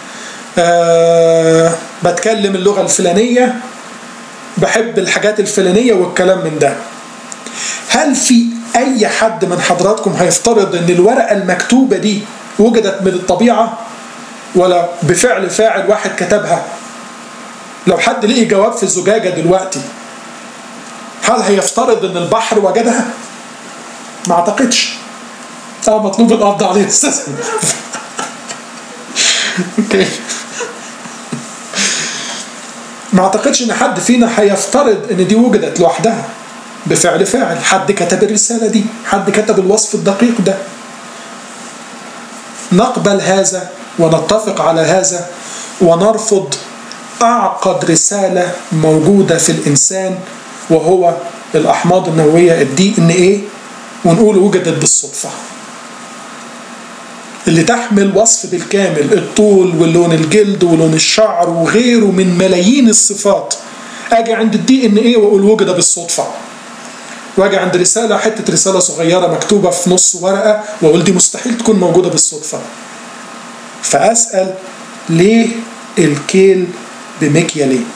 أه بتكلم اللغة الفلانية بحب الحاجات الفلانية والكلام من ده هل في أي حد من حضراتكم هيفترض أن الورقة المكتوبة دي وجدت من الطبيعة ولا بفعل فاعل واحد كتبها لو حد لقي جواب في الزجاجة دلوقتي هل هيفترض أن البحر وجدها؟ ما أعتقدش اه مطلوب القبض عليه استاذ اوكي ما اعتقدش ان حد فينا هيفترض ان دي وجدت لوحدها بفعل فاعل حد كتب الرسالة دي حد كتب الوصف الدقيق ده نقبل هذا ونتفق على هذا ونرفض أعقد رسالة موجودة في الإنسان وهو الأحماض النووية الدي إن إيه ونقول وجدت بالصدفة اللي تحمل وصف بالكامل الطول واللون الجلد ولون الشعر وغيره من ملايين الصفات اجي عند الدي ان ايه واقول وجد بالصدفه واجي عند رساله حته رساله صغيره مكتوبه في نص ورقه واقول دي مستحيل تكون موجوده بالصدفه فأسأل ليه الكيل بمكيالين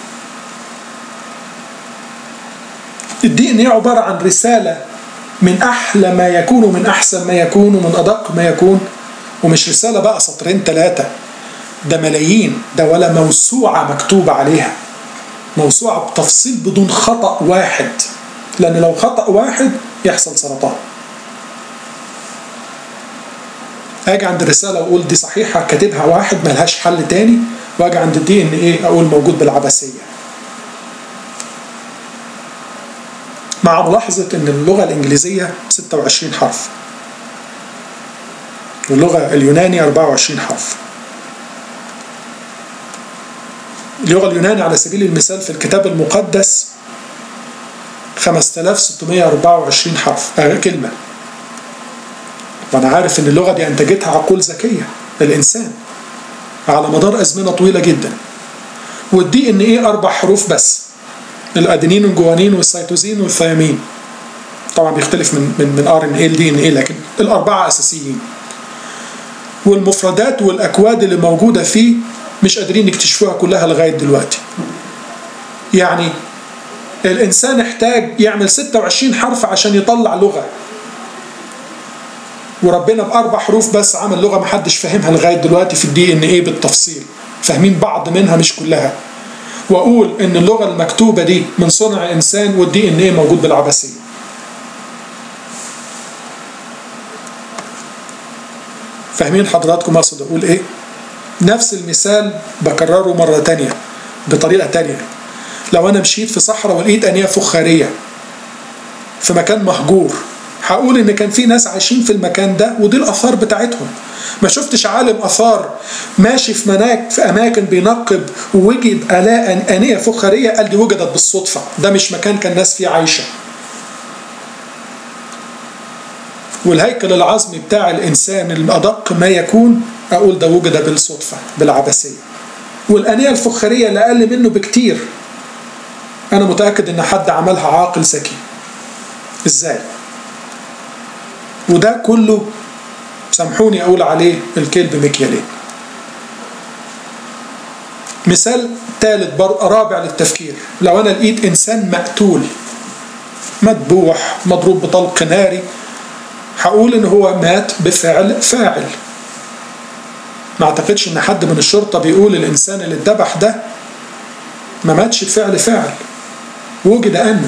الدي ان ايه عبارة عن رسالة من أحلى ما يكون ومن أحسن ما يكون ومن أدق ما يكون ومش رسالة بقى سطرين ثلاثة ده ملايين ده ولا موسوعة مكتوبة عليها موسوعة بتفصيل بدون خطأ واحد لأن لو خطأ واحد يحصل سرطان اجي عند الرسالة واقول دي صحيحة كاتبها واحد ملهاش حل تاني واجي عند الدي ان ايه اقول موجود بالعبثية مع ملاحظة ان اللغة الانجليزية 26 حرف واللغة اليوناني 24 حرف اللغة اليوناني على سبيل المثال في الكتاب المقدس 5624 حرف آه كلمة وأنا عارف إن اللغة دي أنتجتها عقول ذكية للإنسان على مدار أزمنة طويلة جدا والدي إن إيه أربع حروف بس الأدينين والجوانين والسيتوزين والثيامين طبعا بيختلف من من من ار ان ايه لدي ان ايه لكن الأربعة أساسيين والمفردات والأكواد اللي موجودة فيه مش قادرين يكتشفوها كلها لغاية دلوقتي يعني الإنسان احتاج يعمل 26 حرف عشان يطلع لغة وربنا بأربع حروف بس عمل لغة محدش فاهمها لغاية دلوقتي في الدي ان ايه بالتفصيل فاهمين بعض منها مش كلها وأقول إن اللغة المكتوبة دي من صنع إنسان والدي ان ايه موجود بالعبثية فاهمين حضراتكم أقصد أقول إيه؟ نفس المثال بكرره مرة تانية بطريقة تانية لو أنا مشيت في صحراء ولقيت أنية فخارية في مكان مهجور هقول إن كان في ناس عايشين في المكان ده ودي الآثار بتاعتهم ما شفتش عالم آثار ماشي في مناك في أماكن بينقب ووجد آلاء أنية فخارية قال دي وجدت بالصدفة ده مش مكان كان الناس فيه عايشة والهيكل العظمي بتاع الإنسان الأدق ما يكون أقول ده وجد بالصدفة بالعبثية والأنية الفخارية اللي أقل منه بكتير أنا متأكد إن حد عملها عاقل ذكي إزاي؟ وده كله سامحوني أقول عليه الكلب مكيالين مثال ثالث بر... رابع للتفكير لو أنا لقيت إنسان مقتول مذبوح مضروب بطلق ناري هقول إن هو مات بفعل فاعل ما اعتقدش ان حد من الشرطه بيقول الانسان اللي اتذبح ده ما ماتش بفعل فاعل وجد ان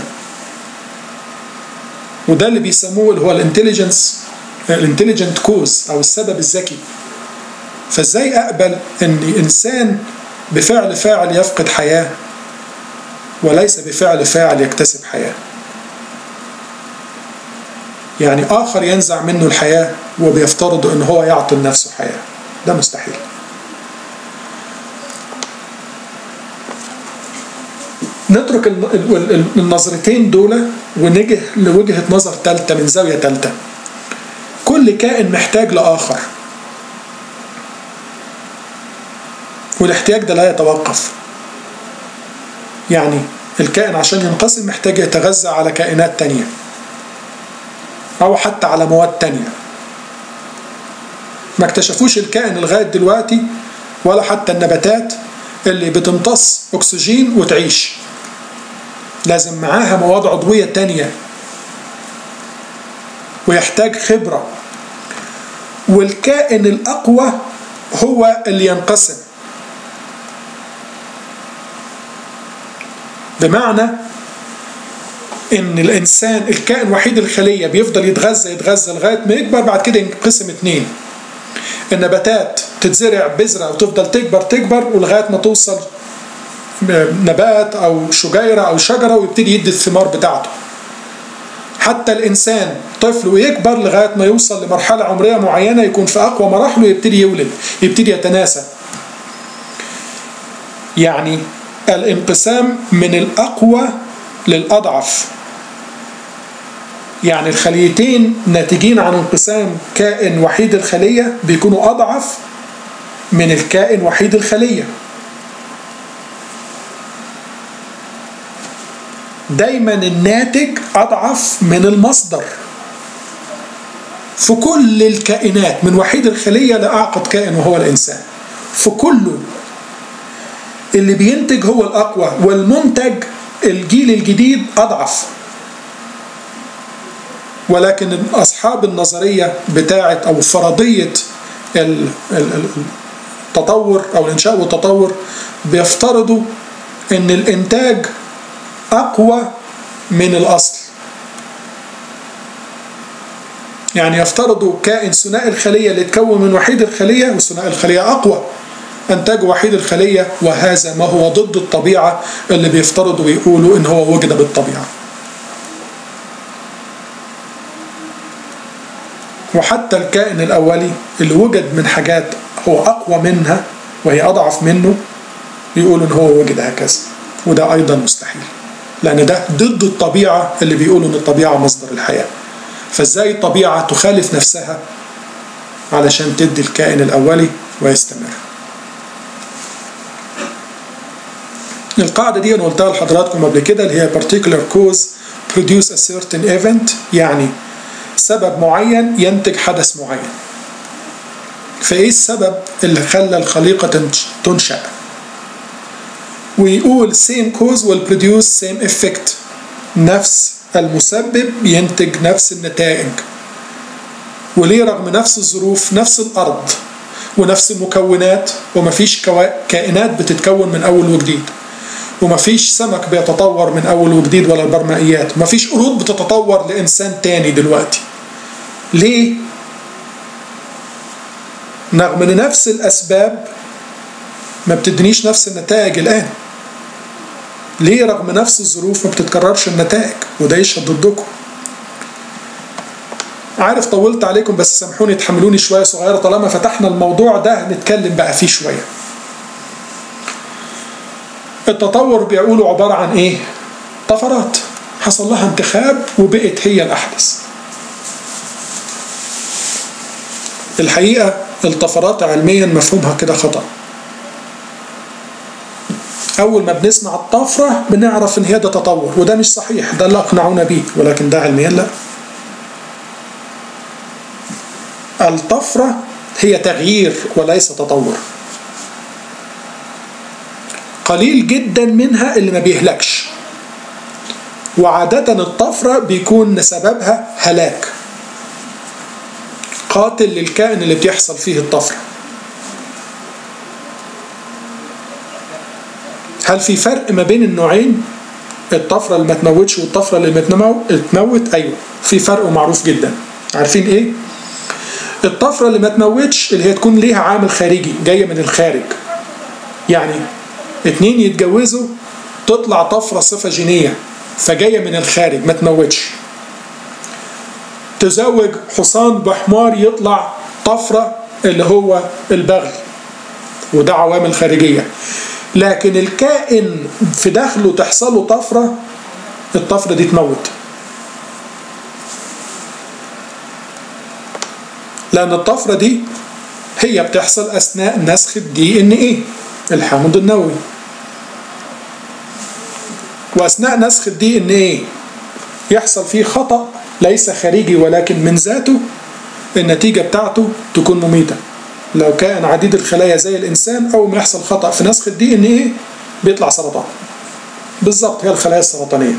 وده اللي بيسموه اللي هو الانتليجنس الانتليجنت كوز او السبب الذكي فازاي اقبل ان انسان بفعل فاعل يفقد حياه وليس بفعل فاعل يكتسب حياه يعني اخر ينزع منه الحياه وبيفترض ان هو يعطي لنفسه حياه ده مستحيل نترك النظرتين دول ونجه لوجهة نظر ثالثة من زاوية ثالثة كل كائن محتاج لآخر والاحتياج ده لا يتوقف يعني الكائن عشان ينقسم محتاج يتغذى على كائنات تانية أو حتى على مواد تانية ما اكتشفوش الكائن لغاية دلوقتي ولا حتى النباتات اللي بتمتص أكسجين وتعيش لازم معاها مواد عضوية تانية ويحتاج خبرة والكائن الأقوى هو اللي ينقسم بمعنى ان الانسان الكائن وحيد الخليه بيفضل يتغذى يتغذى لغايه ما يكبر بعد كده ينقسم اتنين النباتات تتزرع بذره وتفضل تكبر تكبر ولغايه ما توصل نبات او شجيره او شجره ويبتدي يدي الثمار بتاعته حتى الانسان طفل ويكبر لغايه ما يوصل لمرحله عمريه معينه يكون في اقوى مراحله يبتدي يولد يبتدي يتناسى يعني الانقسام من الاقوى للاضعف يعني الخليتين ناتجين عن انقسام كائن وحيد الخلية بيكونوا أضعف من الكائن وحيد الخلية دايما الناتج أضعف من المصدر في كل الكائنات من وحيد الخلية لأعقد كائن وهو الإنسان في كله اللي بينتج هو الأقوى والمنتج الجيل الجديد أضعف ولكن أصحاب النظرية بتاعة أو فرضية التطور أو الإنشاء والتطور بيفترضوا إن الإنتاج أقوى من الأصل يعني يفترضوا كائن ثنائي الخلية اللي يتكون من وحيد الخلية وثنائي الخلية أقوى أنتاج وحيد الخلية وهذا ما هو ضد الطبيعة اللي بيفترضوا ويقولوا إن هو وجد بالطبيعة وحتى الكائن الأولي اللي وجد من حاجات هو أقوى منها وهي أضعف منه يقولوا إن هو وجد هكذا وده أيضا مستحيل لأن ده ضد الطبيعة اللي بيقولوا إن الطبيعة مصدر الحياة فإزاي الطبيعة تخالف نفسها علشان تدي الكائن الأولي ويستمر القاعدة دي أنا قلتها لحضراتكم قبل كده اللي هي particular cause produce a certain event يعني سبب معين ينتج حدث معين فإيه السبب اللي خلى الخليقة تنشأ ويقول same cause will produce same effect نفس المسبب ينتج نفس النتائج وليه رغم نفس الظروف نفس الأرض ونفس المكونات ومفيش كائنات بتتكون من أول وجديد ومفيش سمك بيتطور من أول وجديد ولا البرمائيات ومفيش قرود بتتطور لإنسان تاني دلوقتي ليه؟ رغم ان نفس الاسباب ما بتدنيش نفس النتائج الان ليه رغم نفس الظروف ما بتتكررش النتائج وده يشهد ضدكم عارف طولت عليكم بس سامحوني تحملوني شويه صغيره طالما فتحنا الموضوع ده نتكلم بقى فيه شويه التطور بيقولوا عباره عن ايه طفرات حصل لها انتخاب وبقت هي الاحدث الحقيقه الطفرات علميا مفهومها كده خطأ أول ما بنسمع الطفرة بنعرف إن هي ده تطور وده مش صحيح ده اللي أقنعونا بيه ولكن ده علميا لا الطفرة هي تغيير وليس تطور قليل جدا منها اللي ما بيهلكش وعادة الطفرة بيكون سببها هلاك قاتل للكائن اللي بيحصل فيه الطفرة هل في فرق ما بين النوعين الطفرة اللي ما تموتش والطفرة اللي تموت أيوة في فرق معروف جدا عارفين ايه الطفرة اللي ما تموتش اللي هي تكون ليها عامل خارجي جاية من الخارج يعني اتنين يتجوزوا تطلع طفرة صفة جينية فجاية من الخارج ما تموتش تزوج حصان بحمار يطلع طفرة اللي هو البغل وده عوامل خارجية لكن الكائن في داخله تحصل له طفرة الطفرة دي تموت لأن الطفرة دي هي بتحصل أثناء نسخ الدي إن إيه الحمض النووي وأثناء نسخ الدي إن إيه يحصل فيه خطأ ليس خارجي ولكن من ذاته النتيجة بتاعته تكون مميتة لو كان عديد الخلايا زي الإنسان أول ما يحصل خطأ في نسخ الدي إن إيه بيطلع سرطان بالظبط هي الخلايا السرطانية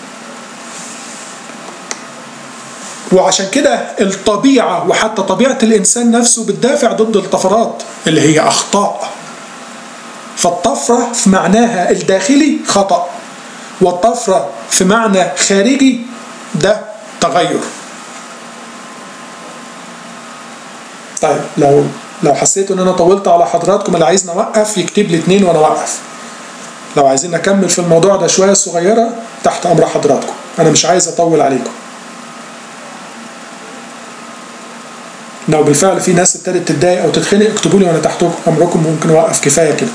وعشان كده الطبيعة وحتى طبيعة الإنسان نفسه بتدافع ضد الطفرات اللي هي أخطاء فالطفرة في معناها الداخلي خطأ والطفرة في معنى خارجي ده تغير طيب لو لو حسيت ان انا طولت على حضراتكم اللي عايزني اوقف يكتب لي اتنين وانا اوقف لو عايزين نكمل في الموضوع ده شويه صغيره تحت امر حضراتكم انا مش عايز اطول عليكم لو بالفعل في ناس ابتدت تتضايق او تتخنق اكتبوا لي وانا تحت امركم ممكن اوقف كفايه كده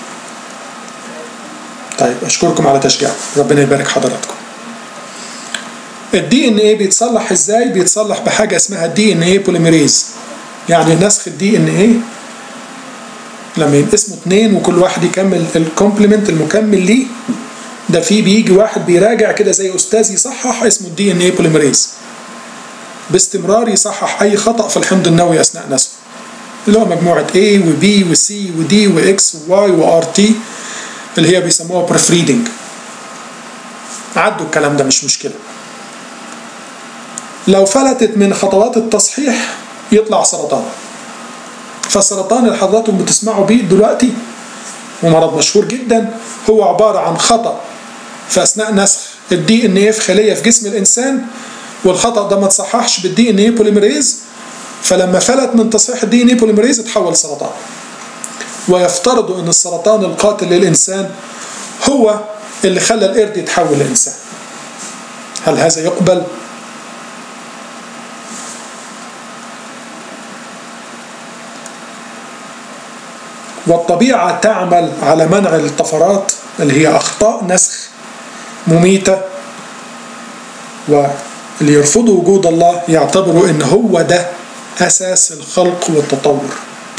طيب اشكركم على تشجيعكم ربنا يبارك حضراتكم الدي ان ايه بيتصلح ازاي بيتصلح بحاجه اسمها الدي ان ايه بوليميريز يعني نسخ الدي ان ايه لما ينقسموا اتنين وكل واحد يكمل الكومبلمنت المكمل ليه ده في بيجي واحد بيراجع كده زي استاذ يصحح اسمه الدي ان ايه بوليميريز باستمرار يصحح أي خطأ في الحمض النووي أثناء نسفه اللي هو مجموعة A و B و C و D و X و Y و RT اللي هي بيسموها proofreading عدوا الكلام ده مش مشكلة لو فلتت من خطوات التصحيح يطلع سرطان فالسرطان اللي حضراتكم بتسمعوا بيه دلوقتي ومرض مشهور جدا هو عبارة عن خطأ في أثناء نسخ الدي ان ايه في خلية في جسم الإنسان والخطأ ده ما تصححش بالدي ان ايه بوليمريز فلما فلت من تصحيح الدي ان ايه بوليمريز اتحول سرطان ويفترضوا ان السرطان القاتل للإنسان هو اللي خلى القرد يتحول لإنسان هل هذا يقبل؟ والطبيعة تعمل على منع الطفرات اللي هي أخطاء نسخ مميتة واللي يرفضوا وجود الله يعتبروا إن هو ده أساس الخلق والتطور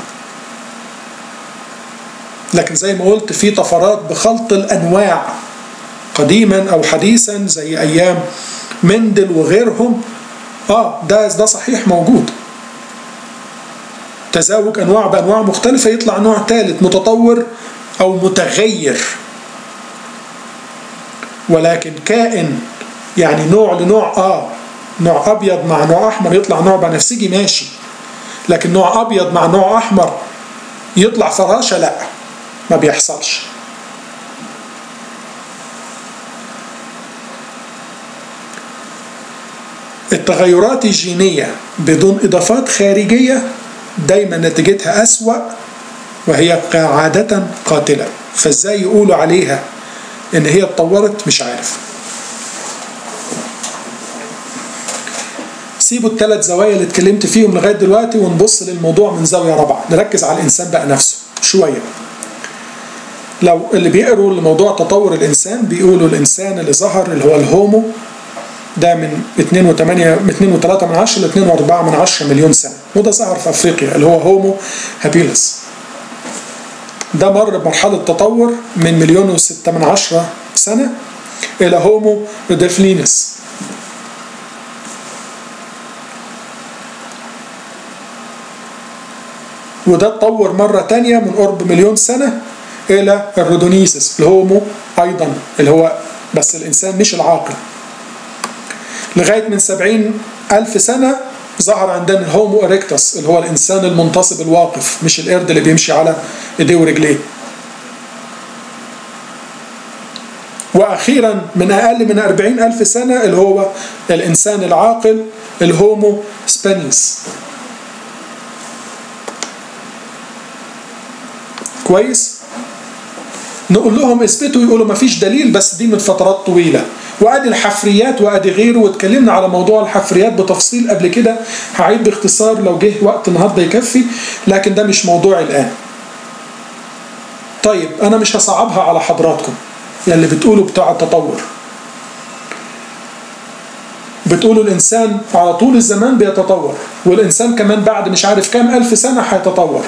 لكن زي ما قلت في طفرات بخلط الأنواع قديما أو حديثا زي أيام مندل وغيرهم آه ده ده صحيح موجود تزاوج انواع بانواع مختلفه يطلع نوع ثالث متطور او متغير ولكن كائن يعني نوع لنوع اه نوع ابيض مع نوع احمر يطلع نوع بنفسجي ماشي لكن نوع ابيض مع نوع احمر يطلع فراشه لا ما بيحصلش التغيرات الجينيه بدون اضافات خارجيه دايما نتيجتها أسوأ وهي عادة قاتلة فازاي يقولوا عليها ان هي اتطورت مش عارف سيبوا الثلاث زوايا اللي اتكلمت فيهم لغايه دلوقتي ونبص للموضوع من زاويه رابعه نركز على الانسان بقى نفسه شويه لو اللي بيقروا لموضوع تطور الانسان بيقولوا الانسان اللي ظهر اللي هو الهومو ده من 2.8 من 2.3 من 10 ل 2.4 من 10 مليون سنه وده ظهر في افريقيا اللي هو هومو هابيلس ده مر بمرحله تطور من مليون و6 من 10 سنه الى هومو ديفلينس وده اتطور مرة تانية من قرب مليون سنة إلى الرودونيسس الهومو أيضا اللي هو بس الإنسان مش العاقل لغاية من سبعين ألف سنة ظهر عندنا الهومو إريكتس اللي هو الإنسان المنتصب الواقف مش القرد اللي بيمشي على إيديه ورجليه وأخيرا من أقل من أربعين ألف سنة اللي هو الإنسان العاقل الهومو سبانيس كويس نقول لهم اثبتوا يقولوا ما فيش دليل بس دي من فترات طويله وادي الحفريات وادي غيره واتكلمنا على موضوع الحفريات بتفصيل قبل كده هعيد باختصار لو جه وقت النهارده يكفي لكن ده مش موضوعي الان طيب انا مش هصعبها على حضراتكم يلي بتقولوا بتاع التطور بتقولوا الانسان على طول الزمان بيتطور والانسان كمان بعد مش عارف كام الف سنه هيتطور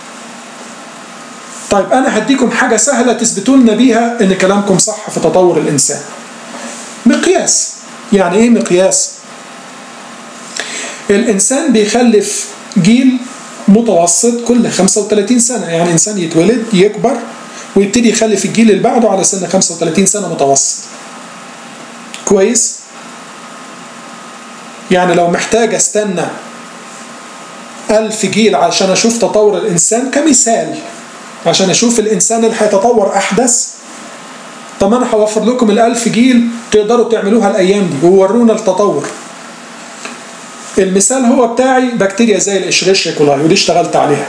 طيب انا هديكم حاجه سهله تثبتوا لنا بيها ان كلامكم صح في تطور الانسان مقياس يعني ايه مقياس الانسان بيخلف جيل متوسط كل 35 سنه يعني انسان يتولد يكبر ويبتدي يخلف الجيل اللي بعده على سن 35 سنه متوسط كويس يعني لو محتاج استنى ألف جيل عشان أشوف تطور الإنسان كمثال عشان أشوف الإنسان اللي هيتطور أحدث طب أنا هوفر لكم الألف جيل تقدروا تعملوها الأيام دي وورونا التطور المثال هو بتاعي بكتيريا زي الإشريشيا كولاي ودي اشتغلت عليها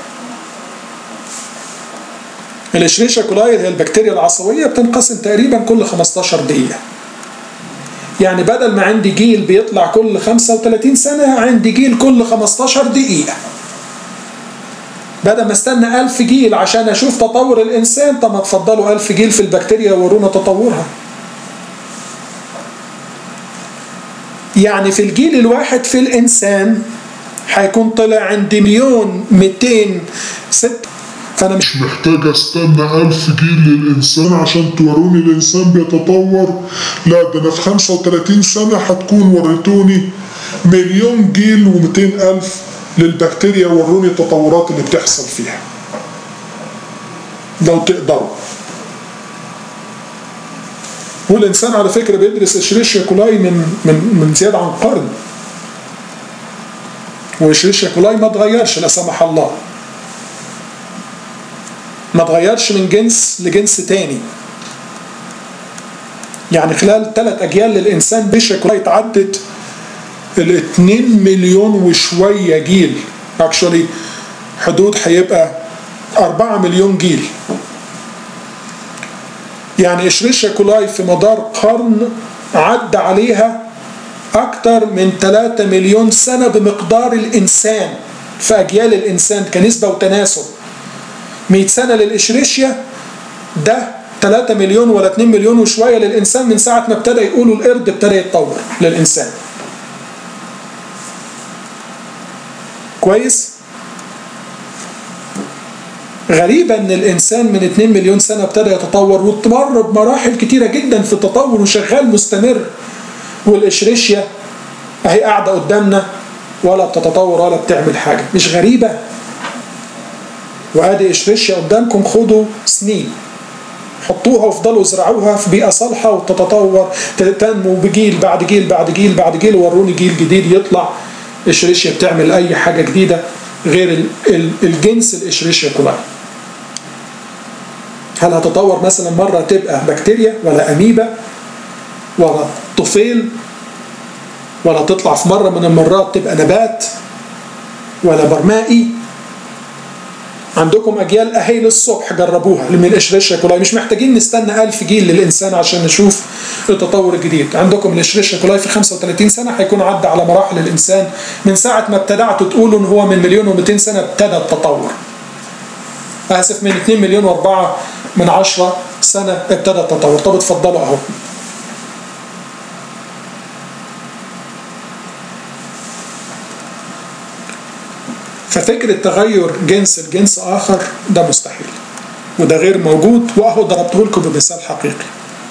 الإشريشيا كولاي هي البكتيريا العصوية بتنقسم تقريبا كل 15 دقيقة يعني بدل ما عندي جيل بيطلع كل 35 سنة عندي جيل كل 15 دقيقة بدل ما استنى ألف جيل عشان أشوف تطور الإنسان طب ما تفضلوا ألف جيل في البكتيريا ورونا تطورها يعني في الجيل الواحد في الإنسان هيكون طلع عندي مليون 206 فأنا مش مش محتاج استنى ألف جيل للإنسان عشان توروني الإنسان بيتطور لا ده أنا في 35 سنة هتكون وريتوني مليون جيل و200 ألف للبكتيريا وروني التطورات اللي بتحصل فيها لو تقدروا والإنسان على فكرة بيدرس إشريشيا كولاي من من من زيادة عن قرن وإشريشيا كولاي ما اتغيرش لا سمح الله ما اتغيرش من جنس لجنس تاني يعني خلال ثلاث أجيال للإنسان بيشا كولاي تعدت ال 2 مليون وشوية جيل اكشولي حدود هيبقى 4 مليون جيل يعني اشريشيا كولاي في مدار قرن عدى عليها أكثر من 3 مليون سنة بمقدار الإنسان في أجيال الإنسان كنسبة وتناسب 100 سنة للإشريشيا ده 3 مليون ولا 2 مليون وشوية للإنسان من ساعة ما ابتدى يقولوا القرد ابتدى يتطور للإنسان كويس غريبة ان الانسان من 2 مليون سنة ابتدى يتطور وتمر بمراحل كتيرة جدا في التطور وشغال مستمر والاشريشيا اهي قاعدة قدامنا ولا بتتطور ولا بتعمل حاجة مش غريبة وادي اشريشيا قدامكم خدوا سنين حطوها وافضلوا ازرعوها في بيئة صالحة وتتطور تنمو بجيل بعد جيل بعد جيل بعد جيل وروني جيل جديد يطلع اشريشيا بتعمل اي حاجة جديدة غير الجنس الاشريشيا كولاي هل هتطور مثلا مرة تبقى بكتيريا ولا أميبا ولا طفيل ولا تطلع في مرة من المرات تبقى نبات ولا برمائي عندكم أجيال أهي للصبح جربوها من الإشريشيا كولاي مش محتاجين نستنى ألف جيل للإنسان عشان نشوف التطور الجديد عندكم الإشريشيا كولاي في 35 سنة هيكون عدى على مراحل الإنسان من ساعة ما ابتدعتوا تقولوا إن هو من مليون و200 سنة ابتدى التطور آسف من 2 مليون و4 من 10 سنة ابتدى التطور طب اتفضلوا أهو ففكرة تغير جنس لجنس آخر ده مستحيل وده غير موجود وأهو ضربته لكم بمثال حقيقي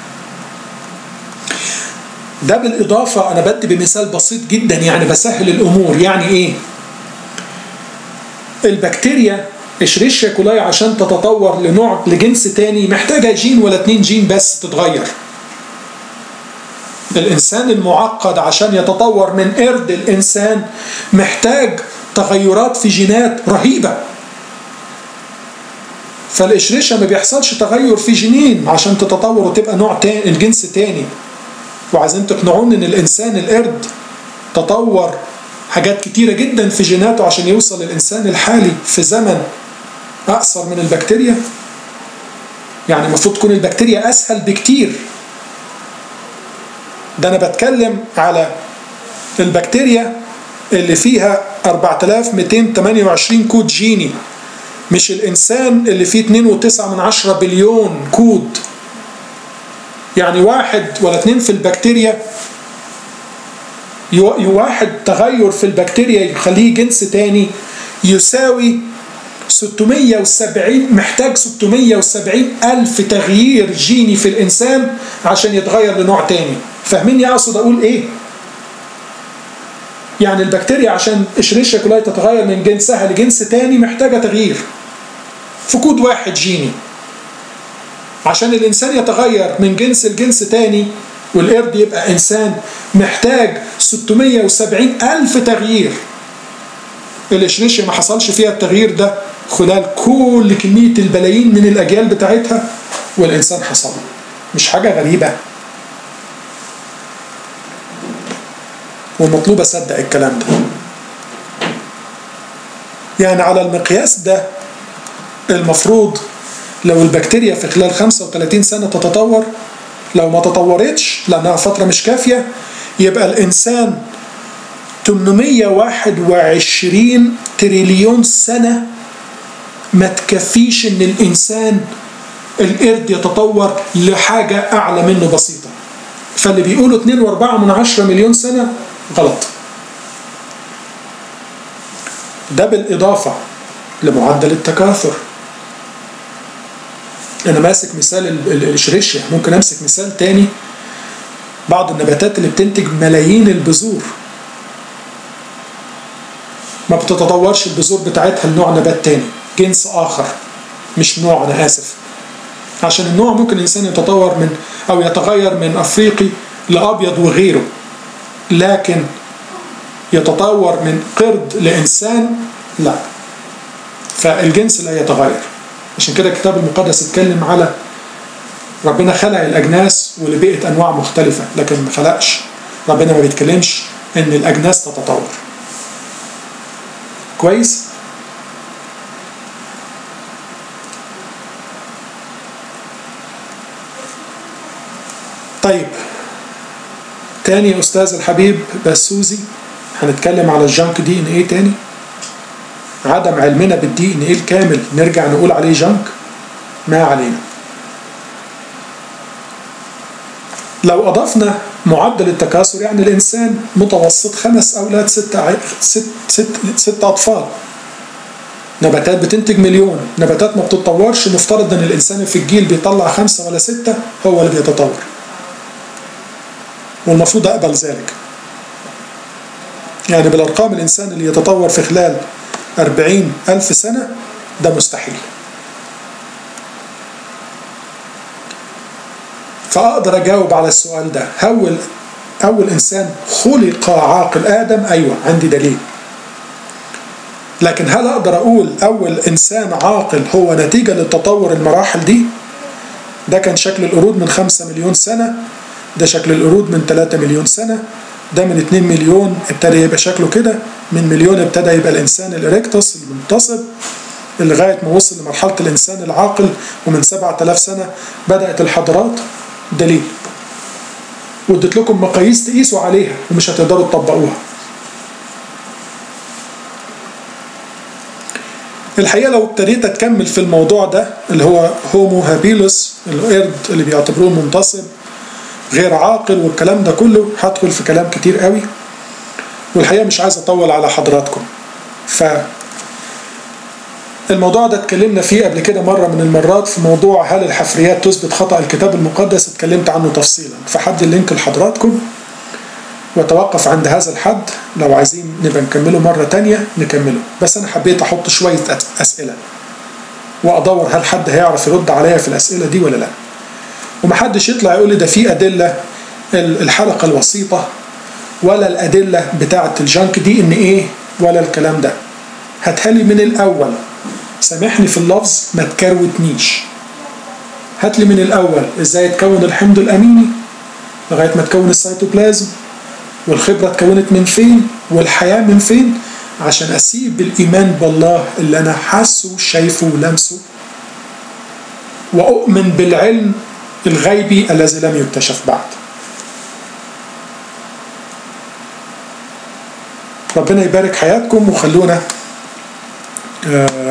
ده بالإضافة أنا بدي بمثال بسيط جدا يعني بسهل الأمور يعني إيه البكتيريا اشريشيا كولاي عشان تتطور لنوع لجنس تاني محتاجة جين ولا اتنين جين بس تتغير الإنسان المعقد عشان يتطور من قرد الإنسان محتاج تغيرات في جينات رهيبة فالإشريشيا ما بيحصلش تغير في جينين عشان تتطور وتبقى نوع تاني الجنس تاني وعايزين تقنعوني ان الانسان القرد تطور حاجات كتيرة جدا في جيناته عشان يوصل للإنسان الحالي في زمن أقصر من البكتيريا يعني المفروض تكون البكتيريا أسهل بكتير ده أنا بتكلم على البكتيريا اللي فيها 4228 كود جيني مش الإنسان اللي فيه 2.9 من عشرة بليون كود يعني واحد ولا اتنين في البكتيريا واحد تغير في البكتيريا يخليه جنس تاني يساوي 670 محتاج 670 ألف تغيير جيني في الإنسان عشان يتغير لنوع تاني فاهمين أقصد أقول إيه؟ يعني البكتيريا عشان اشريشيا كولاي تتغير من جنسها لجنس تاني محتاجة تغيير في كود واحد جيني عشان الإنسان يتغير من جنس لجنس تاني والقرد يبقى إنسان محتاج 670 ألف تغيير الإشريشيا ما حصلش فيها التغيير ده خلال كل كمية البلايين من الأجيال بتاعتها والإنسان حصل مش حاجة غريبة والمطلوب أصدق الكلام ده يعني على المقياس ده المفروض لو البكتيريا في خلال 35 سنة تتطور لو ما تطورتش لأنها فترة مش كافية يبقى الإنسان 821 تريليون سنة ما تكفيش إن الإنسان القرد يتطور لحاجة أعلى منه بسيطة فاللي بيقولوا 2.4 من 10 مليون سنة غلط ده بالإضافة لمعدل التكاثر انا ماسك مثال الشريشيا ممكن امسك مثال تاني بعض النباتات اللي بتنتج ملايين البذور ما بتتطورش البذور بتاعتها لنوع نبات تاني جنس آخر مش نوع أنا آسف عشان النوع ممكن الإنسان يتطور من أو يتغير من أفريقي لأبيض وغيره لكن يتطور من قرد لإنسان لا فالجنس لا يتغير عشان كده الكتاب المقدس اتكلم على ربنا خلق الأجناس ولبقت أنواع مختلفة لكن ما خلقش ربنا ما بيتكلمش إن الأجناس تتطور كويس؟ طيب تاني أستاذ الحبيب بسوزي هنتكلم على الجنك دي ان ايه تاني عدم علمنا بالدي ان ايه الكامل نرجع نقول عليه جنك ما علينا لو أضفنا معدل التكاثر يعني الإنسان متوسط خمس أولاد ست, ع... ست, ست, ست أطفال نباتات بتنتج مليون نباتات ما بتتطورش نفترض ان الانسان في الجيل بيطلع خمسة ولا ستة هو اللي بيتطور والمفروض اقبل ذلك يعني بالارقام الانسان اللي يتطور في خلال أربعين ألف سنة ده مستحيل فأقدر أجاوب على السؤال ده هل أول إنسان خلق عاقل آدم أيوة عندي دليل لكن هل أقدر أقول أول إنسان عاقل هو نتيجة للتطور المراحل دي ده كان شكل القرود من خمسة مليون سنة ده شكل القرود من 3 مليون سنة ده من 2 مليون ابتدى يبقى شكله كده من مليون ابتدى يبقى الإنسان الإريكتوس المنتصب لغاية ما وصل لمرحلة الإنسان العاقل ومن 7000 سنة بدأت الحضارات دليل واديت لكم مقاييس تقيسوا عليها ومش هتقدروا تطبقوها الحقيقة لو ابتديت أتكمل في الموضوع ده اللي هو هومو هابيلوس القرد اللي بيعتبروه منتصب غير عاقل والكلام ده كله هدخل في كلام كتير قوي والحقيقة مش عايز أطول على حضراتكم ف الموضوع ده اتكلمنا فيه قبل كده مرة من المرات في موضوع هل الحفريات تثبت خطأ الكتاب المقدس اتكلمت عنه تفصيلا فحد اللينك لحضراتكم وتوقف عند هذا الحد لو عايزين نبقى نكمله مرة تانية نكمله بس أنا حبيت أحط شوية أسئلة وأدور هل حد هيعرف يرد عليا في الأسئلة دي ولا لأ ومحدش يطلع يقول لي ده في أدلة الحلقة الوسيطة ولا الأدلة بتاعة الجنك دي إن إيه ولا الكلام ده هاتها لي من الأول سامحني في اللفظ ما تكروتنيش هات لي من الأول إزاي يتكون الحمض الأميني لغاية ما تكون السيتوبلازم والخبرة اتكونت من فين والحياة من فين عشان أسيب الإيمان بالله اللي أنا حاسه شايفه ولمسه وأؤمن بالعلم الغيبي الذي لم يكتشف بعد ربنا يبارك حياتكم وخلونا